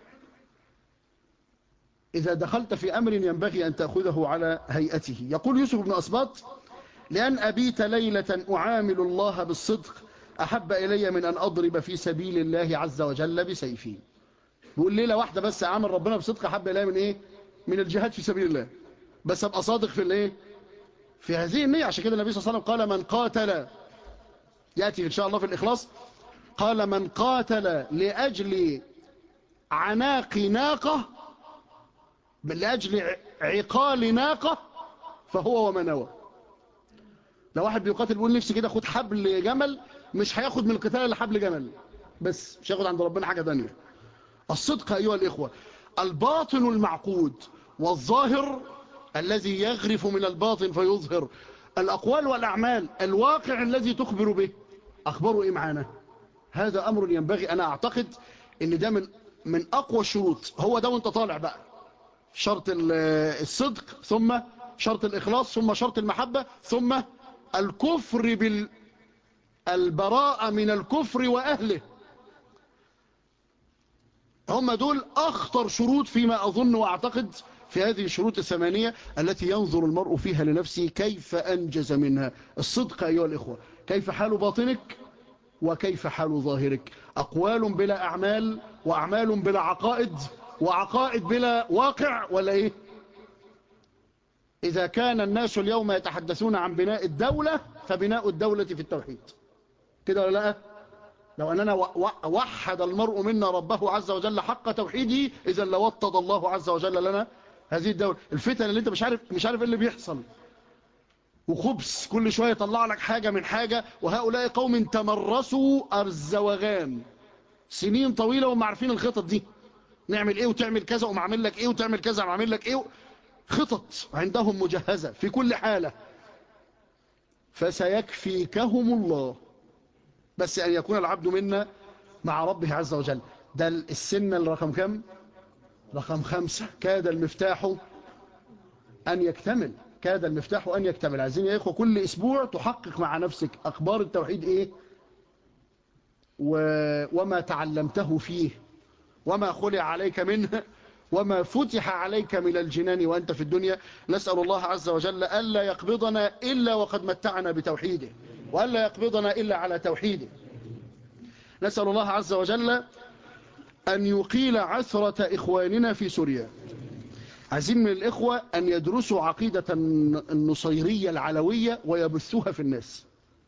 إذا دخلت في أمر ينبغي أن تأخذه على هيئته يقول يوسف بن أسباط لأن أبيت ليلة أعامل الله بالصدق أحب إلي من أن أضرب في سبيل الله عز وجل بسيفي بيقول ليلة واحدة بس أعامل ربنا بصدق أحب إلي من إيه من الجهاد في سبيل الله بس أبقى صادق في الإيه في هذه النية عشان كده النبي صلى الله عليه وسلم قال من قاتل يأتي إن شاء الله في الإخلاص قال من قاتل لأجل عناق ناقة لأجل عقال ناقة فهو وما نوى لو واحد بيقاتل بيقول نفسي كده خد حبل جمل مش هياخد من القتال الا حبل جمل بس مش هياخد عند ربنا حاجة تانية الصدق أيها الإخوة الباطن المعقود والظاهر الذي يغرف من الباطن فيظهر الأقوال والأعمال الواقع الذي تخبر به أخبره إيه معانا هذا أمر ينبغي أنا أعتقد أن ده من, من أقوى الشروط هو ده وانت طالع بقى شرط الصدق ثم شرط الإخلاص ثم شرط المحبة ثم الكفر بال البراءة من الكفر وأهله هم دول أخطر شروط فيما أظن وأعتقد في هذه الشروط الثمانية التي ينظر المرء فيها لنفسه كيف أنجز منها الصدق أيها الإخوة كيف حال باطنك وكيف حال ظاهرك أقوال بلا أعمال وأعمال بلا عقائد وعقائد بلا واقع ولا إيه إذا كان الناس اليوم يتحدثون عن بناء الدولة فبناء الدولة في التوحيد كده ولا لا لو أننا وحد المرء منا ربه عز وجل حق توحيده إذا لوطد الله عز وجل لنا هذه الدولة الفتن اللي انت مش عارف مش عارف ايه اللي بيحصل وخبث كل شوية يطلع لك حاجة من حاجة وهؤلاء قوم تمرسوا الزوغان سنين طويلة وما عارفين الخطط دي نعمل ايه وتعمل كذا ومعمل لك ايه وتعمل كذا ومعمل لك ايه خطط عندهم مجهزة في كل حالة فسيكفيكهم الله بس أن يكون العبد منا مع ربه عز وجل ده السن الرقم كم رقم خمسة كاد المفتاح أن يكتمل كاد المفتاح أن يكتمل عايزين يا إخوة كل أسبوع تحقق مع نفسك أخبار التوحيد إيه و... وما تعلمته فيه وما خلع عليك منه وما فتح عليك من الجنان وأنت في الدنيا نسأل الله عز وجل ألا يقبضنا إلا وقد متعنا بتوحيده وألا يقبضنا إلا على توحيده نسأل الله عز وجل أن يقيل عثرة إخواننا في سوريا عايزين من الإخوة أن يدرسوا عقيدة النصيرية العلوية ويبثوها في الناس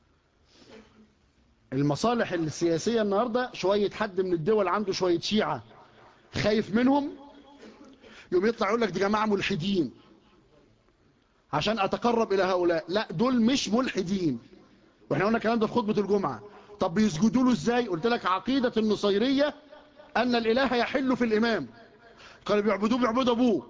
المصالح السياسية النهاردة شوية حد من الدول عنده شوية شيعة خايف منهم يوم يطلع يقول لك دي جماعة ملحدين عشان أتقرب إلى هؤلاء لا دول مش ملحدين واحنا قلنا الكلام ده في خطبة الجمعة طب بيسجدوا له ازاي قلت لك عقيدة النصيرية أن الإله يحل في الإمام قالوا بيعبدوه بيعبدوا أبوه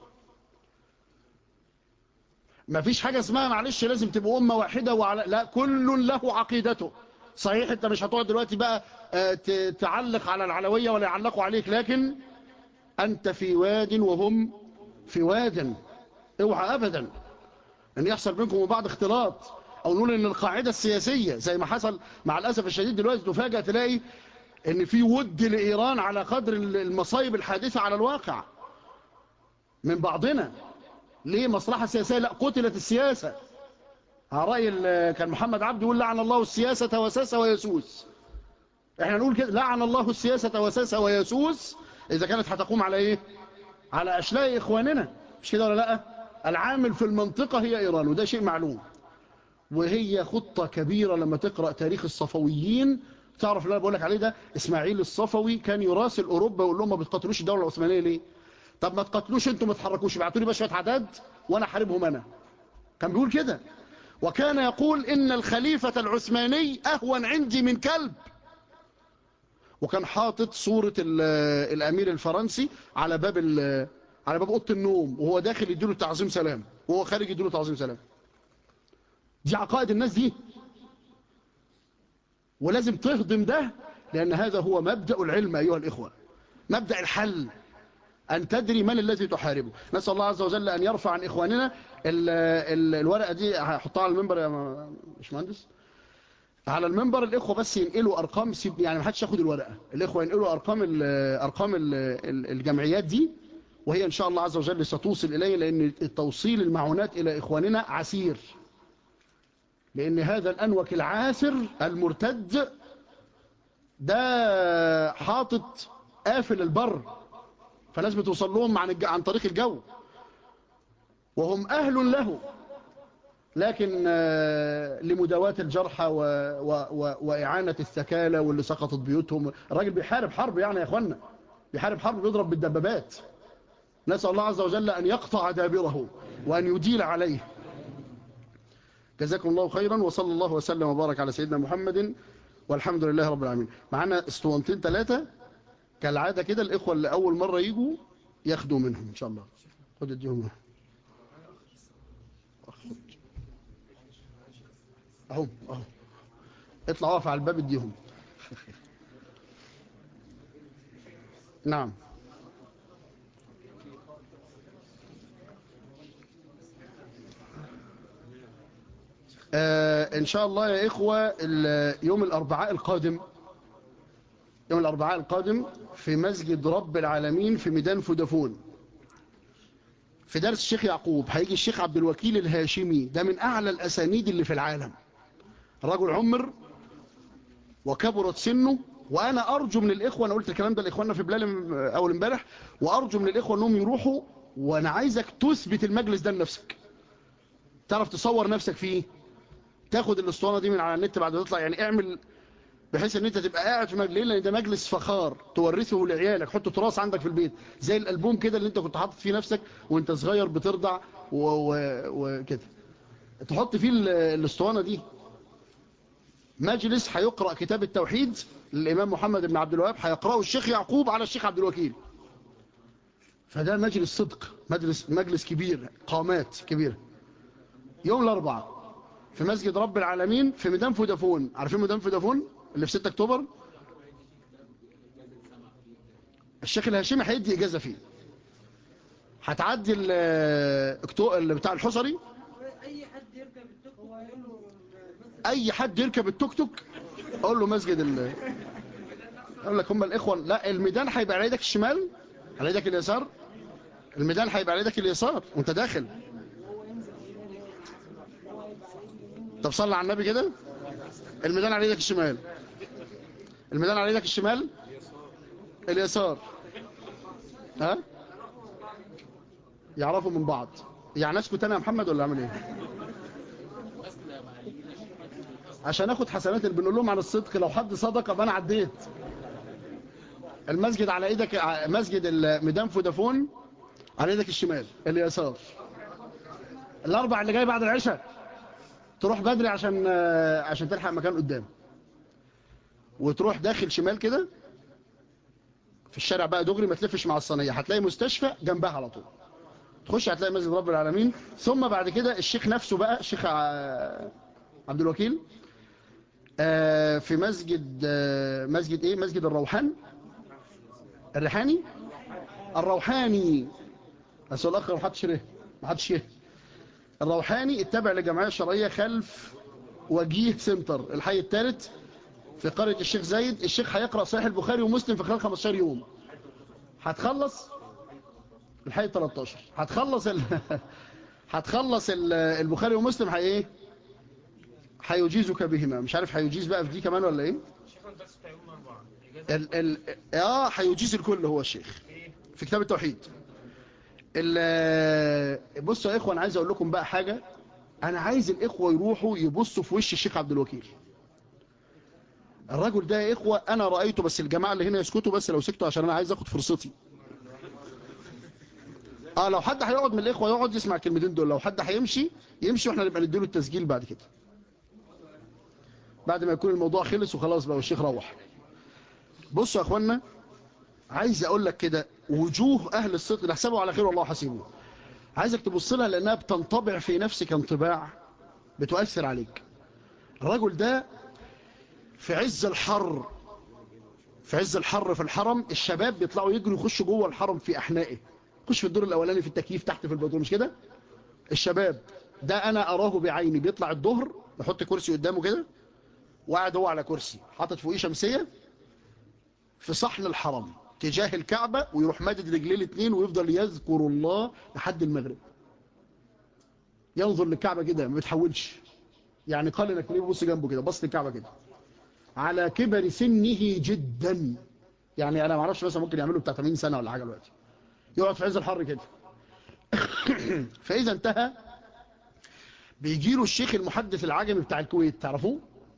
ما فيش حاجة اسمها معلش لازم تبقوا أمة واحدة وعلى لا كل له عقيدته صحيح انت مش هتقعد دلوقتي بقى تعلق على العلوية ولا يعلقوا عليك لكن أنت في واد وهم في واد اوعى أبدا أن يحصل بينكم وبعض اختلاط أو نقول أن القاعدة السياسية زي ما حصل مع الأسف الشديد دلوقتي تفاجأ تلاقي أن في ود لإيران على قدر المصايب الحادثة على الواقع من بعضنا ليه مصلحة سياسية لا قتلت السياسة على رأي كان محمد عبد يقول لعن الله السياسة وساسة ويسوس احنا نقول كده لعن الله السياسة وساسة ويسوس إذا كانت هتقوم على إيه على أشلاء إخواننا مش كده ولا لا العامل في المنطقة هي إيران وده شيء معلوم وهي خطة كبيرة لما تقرأ تاريخ الصفويين تعرف اللي أنا بقول لك عليه ده إسماعيل الصفوي كان يراسل أوروبا ويقول لهم ما بتقاتلوش الدولة العثمانية ليه طب ما تقاتلوش انتوا ما تحركوش ابعتوا لي بقى شويه عدد وانا احاربهم انا كان بيقول كده وكان يقول ان الخليفة العثماني اهون عندي من كلب وكان حاطط صورة الامير الفرنسي على باب على باب اوضه النوم وهو داخل يديله تعظيم سلام وهو خارج يديله تعظيم سلام دي عقائد الناس دي ولازم تهضم ده لأن هذا هو مبدأ العلم أيها الإخوة مبدأ الحل أن تدري من الذي تحاربه نسأل الله عز وجل أن يرفع عن إخواننا ال ال الورقة دي هحطها على المنبر يا مش مهندس على المنبر الإخوة بس ينقلوا أرقام سيب يعني ما حدش ياخد الورقة الإخوة ينقلوا أرقام ال أرقام ال الجمعيات دي وهي إن شاء الله عز وجل ستوصل إليه لأن توصيل المعونات إلى إخواننا عسير لأن هذا الأنوك العاسر المرتد ده حاطط قافل البر فناس بتوصل لهم عن, الج... عن طريق الجو وهم أهل له لكن لمداواة الجرحى و... و... و... وإعانة الثكالى واللي سقطت بيوتهم الراجل بيحارب حرب يعني يا أخوانا بيحارب حرب بيضرب بالدبابات نسأل الله عز وجل أن يقطع دابره وأن يديل عليه جزاكم الله خيرا وصلى الله وسلم وبارك على سيدنا محمد والحمد لله رب العالمين معنا اسطوانتين ثلاثة كالعادة كده الإخوة اللي أول مرة يجوا ياخدوا منهم إن شاء الله خد اديهم اهو اهو اطلع واقف على الباب اديهم نعم آه ان شاء الله يا اخوة يوم الاربعاء القادم يوم الاربعاء القادم في مسجد رب العالمين في ميدان فودافون في درس الشيخ يعقوب هيجي الشيخ عبد الوكيل الهاشمي ده من اعلى الاسانيد اللي في العالم رجل عمر وكبرت سنه وانا ارجو من الاخوه انا قلت الكلام ده لاخواننا في بلال اول امبارح وارجو من الاخوه انهم يروحوا وانا عايزك تثبت المجلس ده لنفسك تعرف تصور نفسك فيه تاخد الاسطوانه دي من على النت بعد ما تطلع يعني اعمل بحيث ان انت تبقى قاعد في مجلس لان ده مجلس فخار تورثه لعيالك حط تراث عندك في البيت زي الالبوم كده اللي انت كنت حاطط فيه نفسك وانت صغير بترضع وكده تحط فيه الاسطوانه دي مجلس هيقرأ كتاب التوحيد للإمام محمد بن عبد الوهاب هيقرأه الشيخ يعقوب على الشيخ عبد الوكيل فده مجلس صدق مجلس, مجلس كبير قامات كبيرة يوم الأربعاء في مسجد رب العالمين في ميدان فودافون عارفين ميدان فودافون اللي في 6 أكتوبر الشيخ الهاشمي هيدي إجازة فيه هتعدي اللي بتاع الحصري اي حد يركب التوك توك يقول له اي حد يركب التوك توك اقول له مسجد ال اقول لك هم الاخوه لا الميدان هيبقى على ايدك الشمال على ايدك اليسار الميدان هيبقى على ايدك اليسار وانت داخل طب صلي على النبي كده الميدان على ايدك الشمال الميدان على ايدك الشمال اليسار ها يعرفوا من بعض يعني اسكت انا يا محمد ولا اعمل ايه عشان اخد حسنات اللي بنقول لهم عن الصدق لو حد صدق ابقى انا عديت المسجد على ايدك مسجد ميدان فودافون على ايدك الشمال اليسار الاربع اللي جاي بعد العشاء تروح بدري عشان عشان تلحق مكان قدام وتروح داخل شمال كده في الشارع بقى دغري ما تلفش مع الصينيه هتلاقي مستشفى جنبها على طول تخش هتلاقي مسجد رب العالمين ثم بعد كده الشيخ نفسه بقى الشيخ عبد الوكيل في مسجد مسجد ايه مسجد الروحان الريحاني الروحاني بس الاخر ما حدش ره ما حدش يه الروحاني التابع للجمعيه الشرعيه خلف وجيه سنتر الحي الثالث في قريه الشيخ زايد الشيخ هيقرا صحيح البخاري ومسلم في خلال 15 يوم هتخلص الحي 13 هتخلص ال... هتخلص ال... البخاري ومسلم هي ايه هيجيزك بهما مش عارف هيجيز بقى في دي كمان ولا ايه ال ال اه هيجيز الكل هو الشيخ في كتاب التوحيد بصوا يا اخوه انا عايز اقول لكم بقى حاجه انا عايز الاخوه يروحوا يبصوا في وش الشيخ عبد الوكيل الرجل ده يا اخوه انا رايته بس الجماعه اللي هنا يسكتوا بس لو سكتوا عشان انا عايز اخد فرصتي اه لو حد هيقعد من الاخوه يقعد يسمع الكلمتين دول لو حد هيمشي يمشي واحنا نبقى نديله التسجيل بعد كده بعد ما يكون الموضوع خلص وخلاص بقى والشيخ روح بصوا يا اخوانا عايز اقول لك كده وجوه اهل الصدق نحسبه على خير والله حسيبه عايزك تبص لها لانها بتنطبع في نفسك انطباع بتؤثر عليك الرجل ده في عز الحر في عز الحر في الحرم الشباب بيطلعوا يجروا يخشوا جوه الحرم في احنائه خش في الدور الاولاني في التكييف تحت في البدروم مش كده الشباب ده انا اراه بعيني بيطلع الظهر يحط كرسي قدامه كده وقاعد هو على كرسي حاطط فوقيه شمسيه في صحن الحرم تجاه الكعبه ويروح مادد رجليه الاثنين ويفضل يذكر الله لحد المغرب ينظر للكعبه كده ما بيتحولش يعني قال انك ليه بص جنبه كده بص للكعبه كده على كبر سنه جدا يعني انا ما اعرفش مثلا ممكن يعمله بتاع 80 سنه ولا حاجه دلوقتي يقعد في عز الحر كده فاذا انتهى بيجي له الشيخ المحدث العجمي بتاع الكويت تعرفوه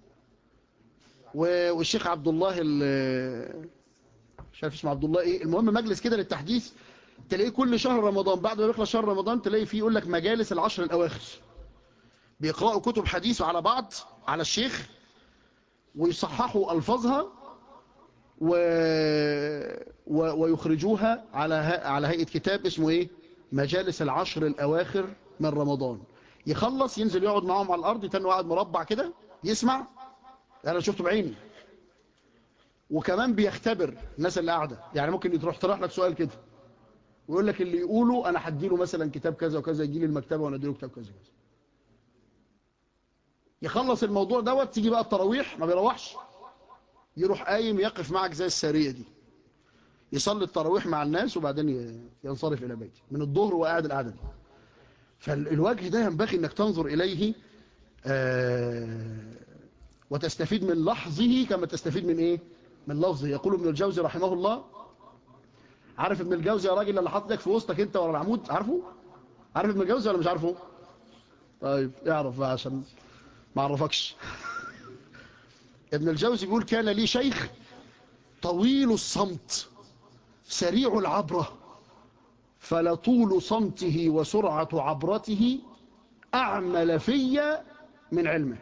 و- والشيخ عبد الله ال- مش عارف اسمه عبد الله ايه المهم مجلس كده للتحديث تلاقيه كل شهر رمضان بعد ما يخلص شهر رمضان تلاقي فيه يقول لك مجالس العشر الاواخر بيقرأوا كتب حديث على بعض على الشيخ ويصححوا ألفاظها و... و... ويخرجوها على ه... على هيئة كتاب اسمه ايه مجالس العشر الأواخر من رمضان يخلص ينزل يقعد معاهم على الأرض يتنوا قاعد مربع كده يسمع أنا شفته بعيني وكمان بيختبر الناس اللي قاعدة يعني ممكن يروح طرح لك سؤال كده ويقول لك اللي يقوله أنا هديله مثلا كتاب كذا وكذا يجي لي المكتبة وأنا أديله كتاب كذا كذا يخلص الموضوع دوت تيجي بقى التراويح ما بيروحش يروح قايم يقف معك زي السارية دي يصلي التراويح مع الناس وبعدين ي- ينصرف إلى بيته من الظهر وقاعد القعدة دي فالوجه ده ينبغي أنك تنظر إليه آه، وتستفيد من لحظه كما تستفيد من إيه من لفظه يقول ابن الجوزي رحمه الله عارف ابن الجوزي يا راجل اللي حاططك في وسطك انت ورا العمود عارفه عارف ابن الجوزي ولا مش عارفه طيب اعرف بقى عشان ما اعرفكش ابن الجوزي بيقول كان لي شيخ طويل الصمت سريع العبرة فلطول صمته وسرعة عبرته أعمل في من علمه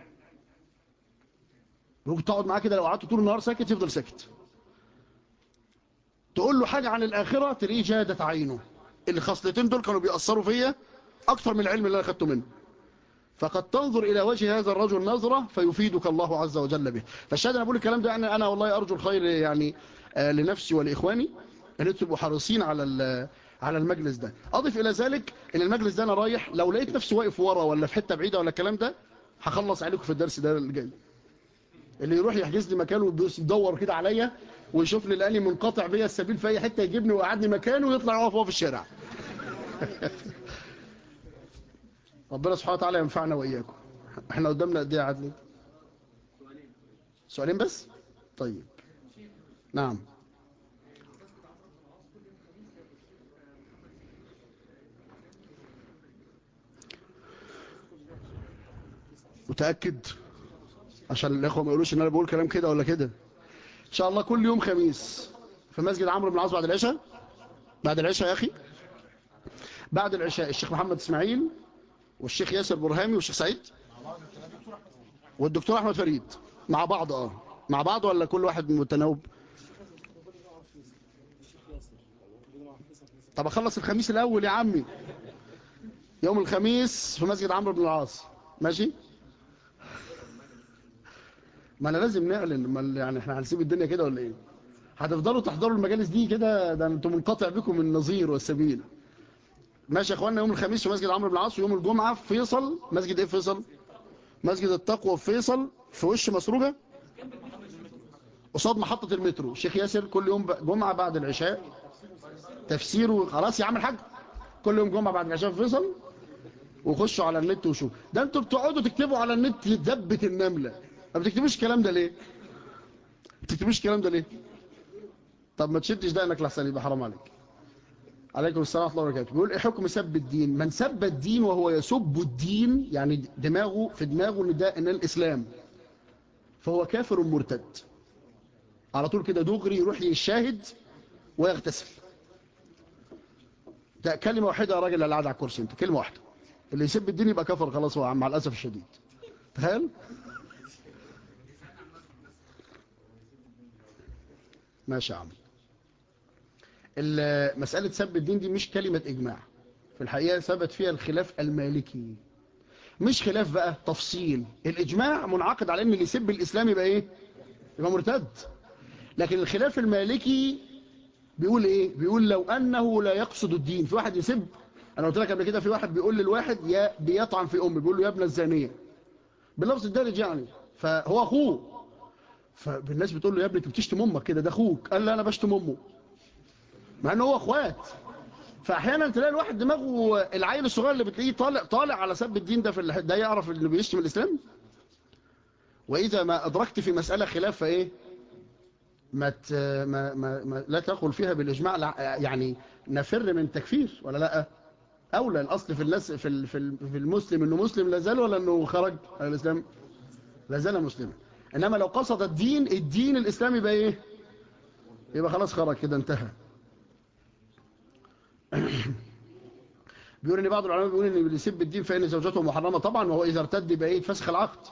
ممكن تقعد معاه كده لو قعدت طول النهار ساكت يفضل ساكت تقول له حاجة عن الآخرة تلاقيه جادت عينه الخصلتين دول كانوا بيأثروا فيا أكثر من العلم اللي أنا خدته منه فقد تنظر إلى وجه هذا الرجل نظرة فيفيدك الله عز وجل به فالشاهد أنا بقول الكلام ده يعني أنا والله أرجو الخير يعني آه، لنفسي ولإخواني أن انتوا تبقوا حريصين على ال- على المجلس ده أضف إلى ذلك أن المجلس ده أنا رايح لو لقيت نفسي واقف ورا ولا في حتة بعيدة ولا الكلام ده هخلص عليكم في الدرس ده اللي جاي اللي يروح يحجز لي مكانه ويدوس- يدور كده عليا ويشوف لي لاني منقطع بيا السبيل في اي حته يجيبني ويقعدني مكانه ويطلع يقف هو في الشارع ربنا سبحانه وتعالى ينفعنا واياكم احنا قدامنا قد ايه يا عدلي سؤالين بس طيب نعم متاكد عشان الاخوه ما يقولوش ان انا بقول كلام كده ولا كده ان شاء الله كل يوم خميس في مسجد عمرو بن العاص بعد العشاء بعد العشاء يا اخي بعد العشاء الشيخ محمد اسماعيل والشيخ ياسر برهامي والشيخ سعيد والدكتور احمد فريد مع بعض اه مع بعض ولا كل واحد متناوب طب اخلص الخميس الاول يا عمي يوم الخميس في مسجد عمرو بن العاص ماشي ما انا لازم نعلن ما يعني احنا هنسيب الدنيا كده ولا ايه هتفضلوا تحضروا المجالس دي كده ده انتم منقطع بكم النظير والسبيل ماشي يا اخوانا يوم الخميس في مسجد عمرو بن العاص ويوم الجمعه في فيصل مسجد ايه في فيصل مسجد التقوى في فيصل في وش مسروجه قصاد محطه المترو الشيخ ياسر كل يوم ب- جمعه بعد العشاء تفسيره خلاص يا عم الحاج كل يوم جمعه بعد العشاء في فيصل وخشوا على النت وشوفوا ده انتوا بتقعدوا تكتبوا على النت دبة النملة ما بتكتبوش الكلام ده ليه ما بتكتبوش الكلام ده ليه طب ما تشدش دقنك لحسن يبقى حرام عليك عليكم السلام ورحمه الله وبركاته بيقول ايه حكم سب الدين من سب الدين وهو يسب الدين يعني دماغه في دماغه ان ده ان الاسلام فهو كافر مرتد على طول كده دغري يروح للشاهد ويغتسل ده كلمه واحده يا راجل اللي قاعد على الكرسي انت كلمه واحده اللي يسب الدين يبقى كفر خلاص هو مع الاسف الشديد تخيل ماشي يا عم ال- مسألة سب الدين دي مش كلمة إجماع في الحقيقة ثبت فيها الخلاف المالكي مش خلاف بقى تفصيل الإجماع منعقد على أن اللي يسب الإسلام يبقى إيه يبقى مرتد لكن الخلاف المالكي بيقول ايه بيقول لو انه لا يقصد الدين في واحد يسب انا قلت لك قبل كده في واحد بيقول للواحد يا بيطعن في امي بيقول له يا ابن الزانيه باللفظ الدارج يعني فهو اخوه فالناس بتقول له يا ابني انت بتشتم امك كده ده اخوك قال لا انا بشتم امه مع ان هو اخوات فاحيانا تلاقي الواحد دماغه العيل الصغير اللي بتلاقيه طالع طالع على سب الدين ده في ال- ده يعرف انه بيشتم الاسلام واذا ما ادركت في مساله خلاف فايه ما, ت... ما, ما, ما لا تقل فيها بالاجماع لا- يعني نفر من تكفير ولا لا اولى الاصل في الناس في ال- في ال- في المسلم انه مسلم لا زال ولا انه خرج على الاسلام لا زال مسلما انما لو قصد الدين الدين الاسلامي يبقى ايه يبقى خلاص خرج كده انتهى بيقول ان بعض العلماء بيقول ان اللي يسب الدين فان زوجته محرمه طبعا وهو اذا ارتد يبقى ايه فسخ العقد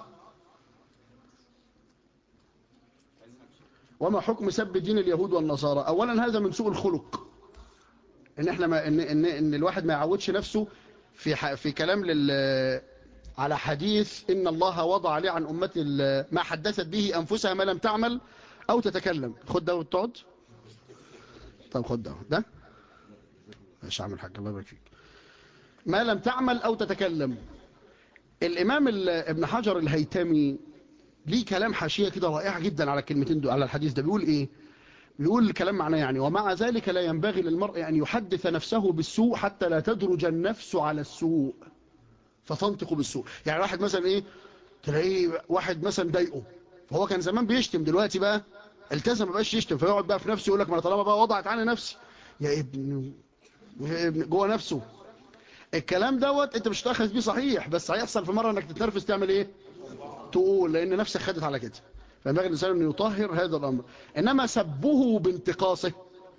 وما حكم سب دين اليهود والنصارى اولا هذا من سوء الخلق ان احنا ما ان ان, إن الواحد ما يعودش نفسه في ح في كلام لل على حديث ان الله وضع لي عن امتي ال- ما حدثت به انفسها ما لم تعمل او تتكلم خد ده وتقعد طب خد ده ده مش عامل حاجه الله يبارك فيك ما لم تعمل او تتكلم الامام ال- ابن حجر الهيتمي ليه كلام حاشيه كده رائع جدا على الكلمتين دول على الحديث ده بيقول ايه بيقول الكلام معناه يعني ومع ذلك لا ينبغي للمرء أن يحدث نفسه بالسوء حتى لا تدرج النفس على السوء فتنطق بالسوء يعني واحد مثلا ايه تلاقيه واحد مثلا ضايقه فهو كان زمان بيشتم دلوقتي بقى التزم ما بقاش يشتم فيقعد بقى في نفسه يقول لك ما انا طالما بقى وضعت عني نفسي يا ابن يا ابن جوه نفسه الكلام دوت انت مش هتاخذ بيه صحيح بس هيحصل في مره انك تتنرفز تعمل ايه تقول لان نفسك خدت على كده فينبغي الانسان ان يطهر هذا الامر انما سبه بانتقاصه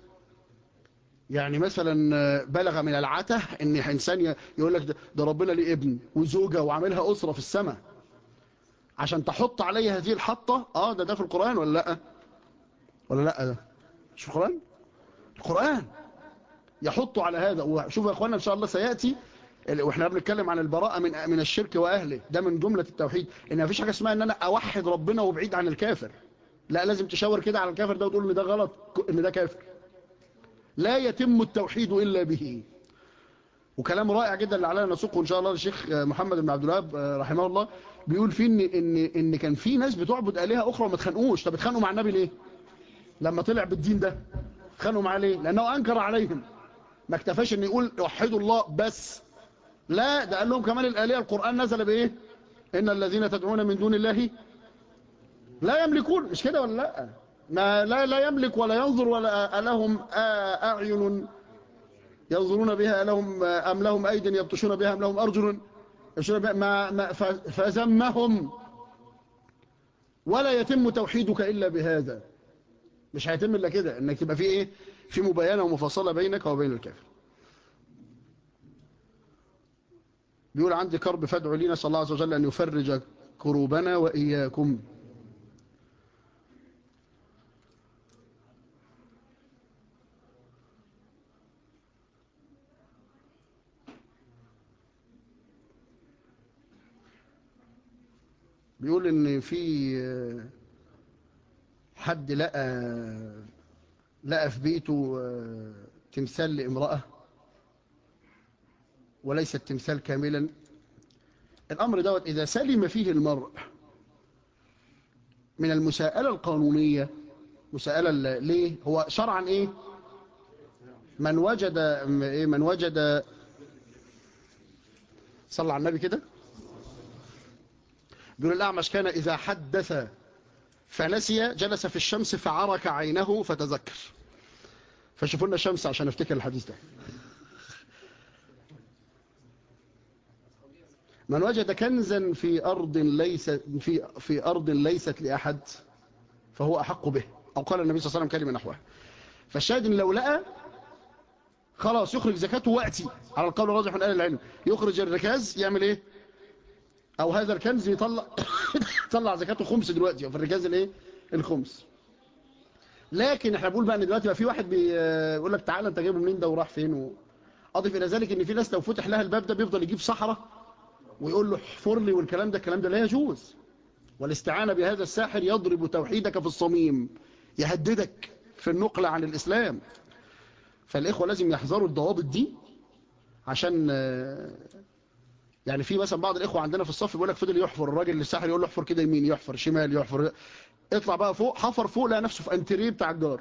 يعني مثلا بلغ من العته ان انسان يقول لك ده- ده ربنا ليه ابن وزوجه وعاملها اسره في السماء عشان تحط عليه هذه الحطه اه ده ده في القران ولا لا ولا لا ده مش في القران القران يحط على هذا وشوف يا اخوانا ان شاء الله سياتي ال- واحنا بنتكلم عن البراءه من من الشرك واهله ده من جمله التوحيد ان مفيش حاجه اسمها ان انا اوحد ربنا وبعيد عن الكافر لا لازم تشاور كده على الكافر ده وتقول ان ده غلط ك- ان ده كافر لا يتم التوحيد الا به وكلام رائع جدا اللي علينا نسوقه ان شاء الله للشيخ محمد بن عبد الوهاب آه، رحمه الله بيقول فيه ان ان ان كان في ناس بتعبد الهه اخرى وما اتخانقوش طب اتخانقوا مع النبي ليه لما طلع بالدين ده اتخانقوا معاه ليه لانه انكر عليهم ما اكتفاش ان يقول وحدوا الله بس لا ده قال لهم كمان الآلهة القرآن نزل بإيه إن الذين تدعون من دون الله لا يملكون مش كده ولا لا ما لا لا يملك ولا ينظر ولا لهم أعين ينظرون بها لهم أم لهم أيد يبطشون بها أم لهم أرجل يبطشون بها ما ما ف- فذمهم ولا يتم توحيدك إلا بهذا مش هيتم إلا كده إنك تبقى في إيه في مباينة ومفاصلة بينك وبين الكافر بيقول عندي كرب فادعوا لي نسأل الله عز وجل أن يفرج كروبنا وإياكم بيقول ان في حد لقى لقى في بيته تمثال لامرأة وليس التمثال كاملا الأمر دوت إذا سلم فيه المرء من المساءلة القانونية مساءلة ال- ليه هو شرعا إيه من وجد إيه من وجد صلى على النبي كده بيقول الأعمش كان إذا حدث فنسي جلس في الشمس فعرك عينه فتذكر فشوفوا لنا الشمس عشان افتكر الحديث ده من وجد كنزا في أرض ليس في في أرض ليست لأحد فهو أحق به أو قال النبي صلى الله عليه وسلم كلمة نحوها فالشاهد إن لو لقى خلاص يخرج زكاته وقتي على القول الراجح من أهل العلم يخرج الركاز يعمل إيه أو هذا الكنز يطلع يطلع زكاته خمس دلوقتي وفي الركاز الإيه الخمس لكن احنا بنقول بقى ان دلوقتي بقى في واحد بيقول لك تعالى انت جايبه منين ده وراح فين و... اضف الى ذلك ان في ناس لو فتح لها الباب ده بيفضل يجيب صحراء ويقول له احفر لي والكلام ده الكلام ده لا يجوز والاستعانة بهذا الساحر يضرب توحيدك في الصميم يهددك في النقل عن الإسلام فالإخوة لازم يحذروا الضوابط دي عشان آه، يعني في مثلا بعض الإخوة عندنا في الصف بيقول لك فضل يحفر الراجل الساحر يقول له احفر كده يمين يحفر شمال يحفر اطلع بقى فوق حفر فوق لقى نفسه في انتريه بتاع الجار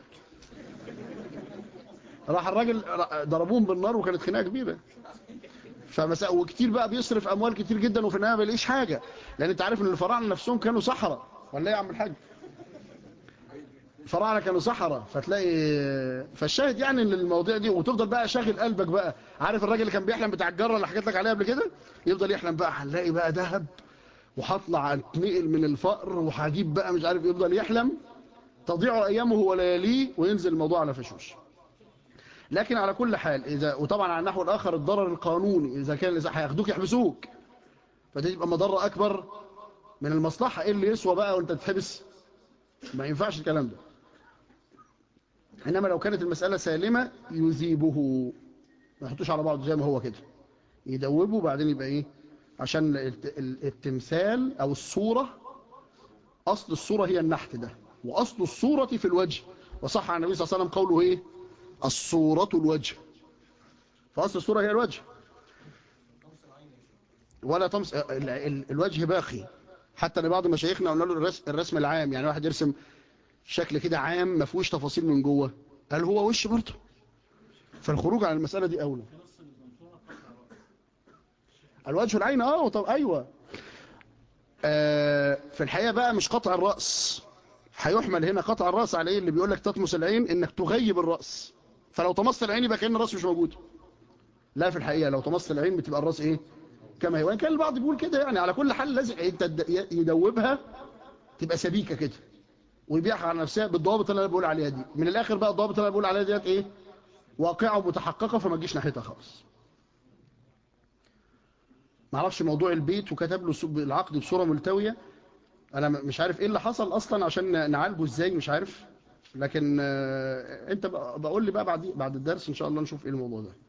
راح الراجل ضربوهم بالنار وكانت خناقه كبيره فمسا وكتير بقى بيصرف اموال كتير جدا وفي النهايه ما بيلاقيش حاجه لان انت عارف ان الفراعنه نفسهم كانوا صحراء ولا ايه يا عم الحاج الفراعنه كانوا صحراء فتلاقي فالشاهد يعني ان المواضيع دي وتفضل بقى شاغل قلبك بقى عارف الراجل اللي كان بيحلم بتاع الجره اللي حكيت لك عليها قبل كده يفضل يحلم بقى هنلاقي بقى ذهب وهطلع اتنقل من الفقر وهجيب بقى مش عارف يفضل يحلم تضيع ايامه ولياليه وينزل الموضوع على فشوش لكن على كل حال إذا وطبعا على النحو الآخر الضرر القانوني إذا كان إذا هياخدوك يحبسوك فدي تبقى مضرة أكبر من المصلحة إيه اللي يسوى بقى وأنت تتحبس ما ينفعش الكلام ده إنما لو كانت المسألة سالمة يذيبه ما يحطوش على بعض زي ما هو كده يدوبه وبعدين يبقى إيه عشان الت- ال- التمثال أو الصورة أصل الصورة هي النحت ده وأصل الصورة في الوجه وصح عن النبي صلى الله عليه وسلم قوله إيه الصورة الوجه فأصل الصورة هي الوجه ولا تمس ال- ال- الوجه باقي حتى لبعض مشايخنا قلنا له الرسم, الرسم العام يعني واحد يرسم شكل كده عام ما فيهوش تفاصيل من جوه قال هو وش برضه فالخروج عن المسألة دي أولى الوجه العين اه طب ايوه آه في الحقيقة بقى مش قطع الرأس هيحمل هنا قطع الرأس على ايه اللي بيقول لك تطمس العين انك تغيب الرأس فلو طمست العين يبقى كأن الرأس مش موجود لا في الحقيقة لو طمست العين بتبقى الرأس ايه كما هي وان كان البعض بيقول كده يعني على كل حال لازم انت تد- يدوبها تبقى سبيكة كده ويبيعها على نفسها بالضوابط اللي انا بقول عليها دي من الاخر بقى الضوابط اللي انا بقول عليها ديت ايه واقعة ومتحققة فما تجيش ناحيتها خالص ما اعرفش موضوع البيت وكتب له سب- العقد بصورة ملتوية انا م- مش عارف ايه اللي حصل اصلا عشان نعالجه ازاي مش عارف لكن آه، انت بق- بقول لي بقى بعد بعد الدرس ان شاء الله نشوف ايه الموضوع ده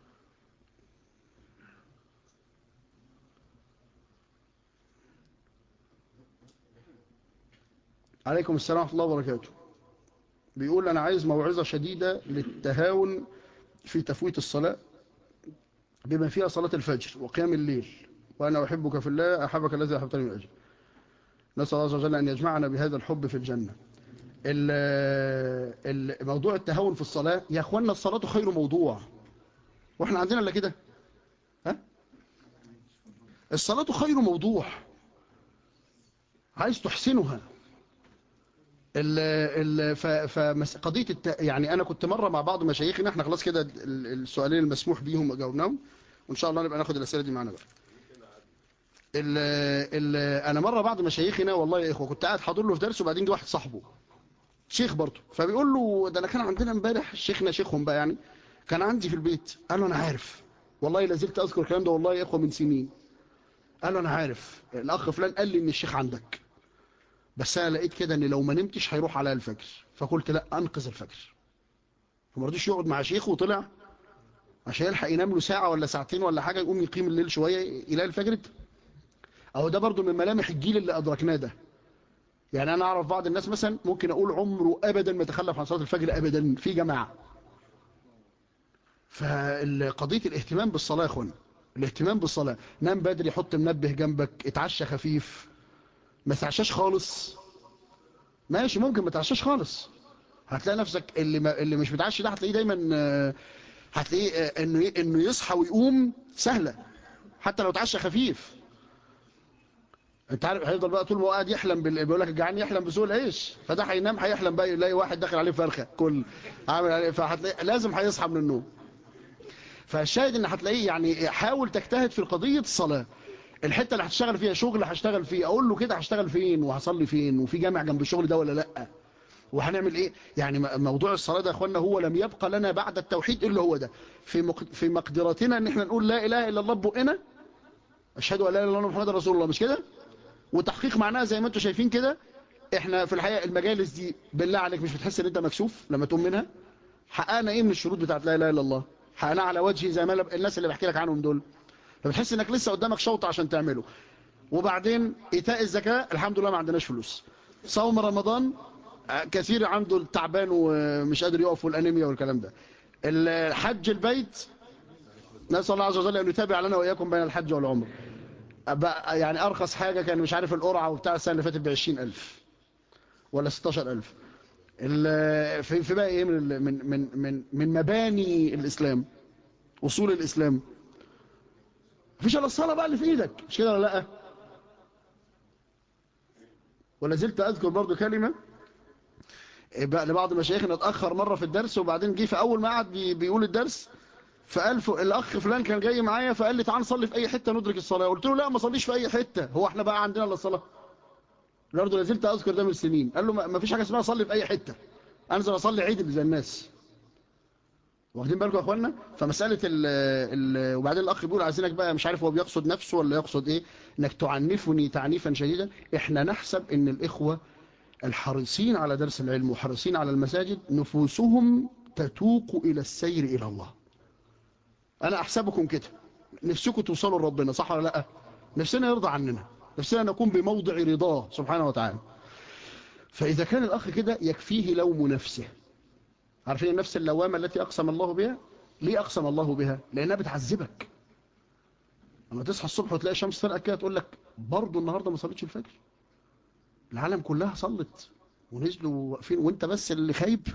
عليكم السلام ورحمة الله وبركاته بيقول أنا عايز موعظة شديدة للتهاون في تفويت الصلاة بما فيها صلاة الفجر وقيام الليل وأنا أحبك في الله أحبك الذي أحبتني من أجل نسأل الله عز وجل أن يجمعنا بهذا الحب في الجنة ال- ال- موضوع التهاون في الصلاة يا أخوانا الصلاة خير موضوع وإحنا عندنا إلا كده ها الصلاة خير موضوع عايز تحسنها ال ال ف فقضيه الت... يعني انا كنت مره مع بعض مشايخنا احنا خلاص كده ال- السؤالين المسموح بيهم جاوبناهم وان شاء الله نبقى ناخد الاسئله دي معانا بقى ال ال انا مره بعض مشايخنا والله يا اخوه كنت قاعد حاضر له في درس وبعدين جه واحد صاحبه شيخ برضه فبيقول له ده انا كان عندنا امبارح شيخنا شيخهم بقى يعني كان عندي في البيت قال له انا عارف والله لا زلت اذكر الكلام ده والله يا اخوه من سنين قال له انا عارف الاخ فلان قال لي ان الشيخ عندك بس انا لقيت كده ان لو ما نمتش هيروح على الفجر فقلت لا انقذ الفجر فما رضيش يقعد مع شيخه وطلع عشان يلحق ينام له ساعه ولا ساعتين ولا حاجه يقوم يقيم الليل شويه يلاقي الفجر اهو ده برضو من ملامح الجيل اللي ادركناه ده يعني انا اعرف بعض الناس مثلا ممكن اقول عمره ابدا ما تخلف عن صلاه الفجر ابدا في جماعه فقضيه الاهتمام بالصلاه يا اخوانا الاهتمام بالصلاه نام بدري حط منبه جنبك اتعشى خفيف ما تعشاش خالص ماشي ممكن ما تعشاش خالص هتلاقي نفسك اللي ما اللي مش متعشي ده هتلاقيه دايما آه، هتلاقيه آه، انه ي- انه يصحى ويقوم سهله حتى لو اتعشى خفيف انت عارف هيفضل بقى طول ما هو قاعد يحلم بال... بيقول لك الجعان يحلم بسوء العيش فده هينام هيحلم بقى يلاقي واحد داخل عليه فرخه كل عامل عليه فهتلاقي لازم هيصحى من النوم فالشاهد ان هتلاقيه يعني حاول تجتهد في قضيه الصلاه الحته اللي هتشتغل فيها شغل هشتغل فيه اقول له كده هشتغل فين وهصلي فين وفي جامع جنب الشغل ده ولا لا وهنعمل ايه يعني م- موضوع الصلاه ده يا اخوانا هو لم يبقى لنا بعد التوحيد الا هو ده في مق... في مقدرتنا ان احنا نقول لا اله الا الله ببقنا اشهد ان لا اله الا الله محمد رسول الله مش كده وتحقيق معناها زي ما انتم شايفين كده احنا في الحقيقه المجالس دي بالله عليك مش بتحس ان انت مكسوف لما تقوم منها حققنا ايه من الشروط بتاعت لا اله الا الله حققناها على وجه زي ما الناس اللي بحكي لك عنهم دول فبتحس انك لسه قدامك شوط عشان تعمله وبعدين ايتاء الزكاه الحمد لله ما عندناش فلوس صوم رمضان كثير عنده التعبان ومش قادر يقف والانيميا والكلام ده الحج البيت نسال الله عز وجل ان يتابع لنا واياكم بين الحج والعمره بقى يعني ارخص حاجه كان مش عارف القرعه وبتاع السنه اللي فاتت ب 20000 ولا 16000 ال- في في بقى ايه من ال- من من من من مباني الاسلام اصول الاسلام مفيش الا الصلاه بقى اللي في ايدك مش كده ولا لا ولا زلت اذكر برضو كلمه بقى لبعض مشايخنا اتاخر مره في الدرس وبعدين جه في اول ما قعد بي- بيقول الدرس فقال ف- الاخ فلان كان جاي معايا فقال لي تعال نصلي في اي حته ندرك الصلاه قلت له لا ما صليش في اي حته هو احنا بقى عندنا الا الصلاه برضه لازلت اذكر ده من سنين قال له ما ما فيش حاجه اسمها اصلي في اي حته انزل اصلي عيد زي الناس واخدين بالكم يا اخوانا فمساله ال ال وبعدين الاخ بيقول عايزينك بقى مش عارف هو بيقصد نفسه ولا يقصد ايه انك تعنفني تعنيفا شديدا احنا نحسب ان الاخوه الحريصين على درس العلم وحريصين على المساجد نفوسهم تتوق الى السير الى الله انا احسبكم كده نفسكم توصلوا لربنا صح ولا لا نفسنا يرضى عننا نفسنا نكون بموضع رضاه سبحانه وتعالى فاذا كان الاخ كده يكفيه لوم نفسه عارفين النفس اللوامه التي اقسم الله بها ليه اقسم الله بها لانها بتعذبك لما تصحى الصبح وتلاقي الشمس طلعت كده تقول لك برضه النهارده ما صليتش الفجر العالم كلها صلت ونزلوا واقفين وانت بس اللي خايب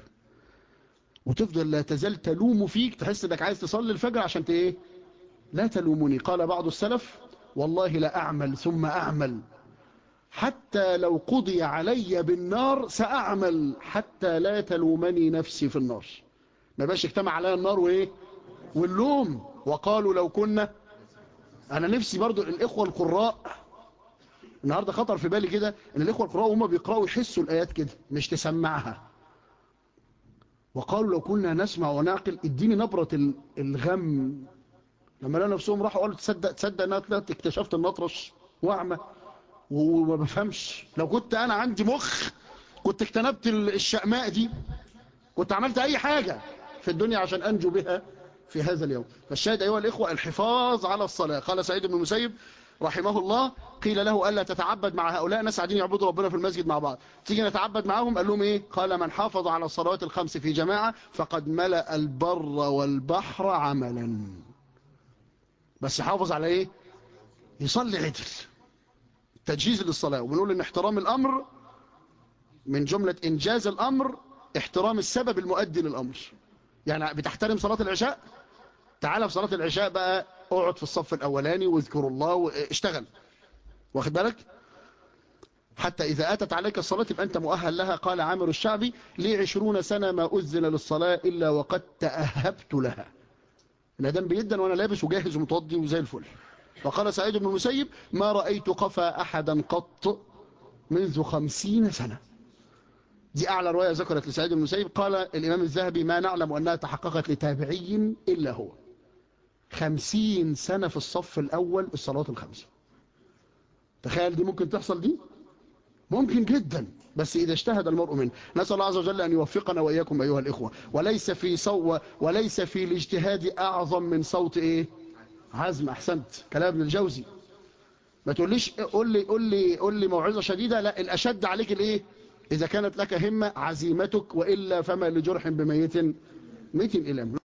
وتفضل لا تزال تلوم فيك تحس انك عايز تصلي الفجر عشان ت- ايه لا تلومني قال بعض السلف والله لا اعمل ثم اعمل حتى لو قضي علي بالنار ساعمل حتى لا تلومني نفسي في النار ما باش اجتمع عليا النار وايه واللوم وقالوا لو كنا انا نفسي برضو الاخوه القراء النهارده خطر في بالي كده ان الاخوه القراء وهم بيقراوا يحسوا الايات كده مش تسمعها وقالوا لو كنا نسمع ونعقل اديني نبرة ال- الغم لما لقوا نفسهم راحوا قالوا تصدق تصدق ان انا طلعت اكتشفت ان اطرش واعمى وما بفهمش لو كنت انا عندي مخ كنت اجتنبت ال- الشأماء دي كنت عملت اي حاجة في الدنيا عشان انجو بها في هذا اليوم فالشاهد ايها الاخوة الحفاظ على الصلاة قال سعيد بن المسيب رحمه الله قيل له ألا تتعبد مع هؤلاء ناس قاعدين يعبدوا ربنا في المسجد مع بعض تيجي نتعبد معاهم قال لهم ايه قال من حافظ على الصلوات الخمس في جماعة فقد ملأ البر والبحر عملا بس يحافظ على ايه يصلي عدل تجهيز للصلاة وبنقول ان احترام الامر من جملة انجاز الامر احترام السبب المؤدي للامر يعني بتحترم صلاة العشاء تعالى في صلاة العشاء بقى اقعد في الصف الاولاني واذكر الله واشتغل واخد بالك حتى إذا أتت عليك الصلاة يبقى أنت مؤهل لها قال عامر الشعبي لي عشرون سنة ما أذن للصلاة إلا وقد تأهبت لها الأدم بيدا وأنا لابس وجاهز ومتوضي وزي الفل وقال سعيد بن المسيب ما رأيت قفا أحدا قط منذ خمسين سنة دي أعلى رواية ذكرت لسعيد بن المسيب قال الإمام الذهبي ما نعلم أنها تحققت لتابعي إلا هو خمسين سنة في الصف الأول الصلوات الخمسة تخيل دي ممكن تحصل دي ممكن جدا بس إذا اجتهد المرء منه نسأل الله عز وجل أن يوفقنا وإياكم أيها الإخوة وليس في صو وليس في الاجتهاد أعظم من صوت إيه عزم أحسنت كلام ابن الجوزي ما تقوليش قول لي قول لي قول لي موعظة شديدة لا الأشد عليك الإيه إذا كانت لك همة عزيمتك وإلا فما لجرح بميت ميت الأم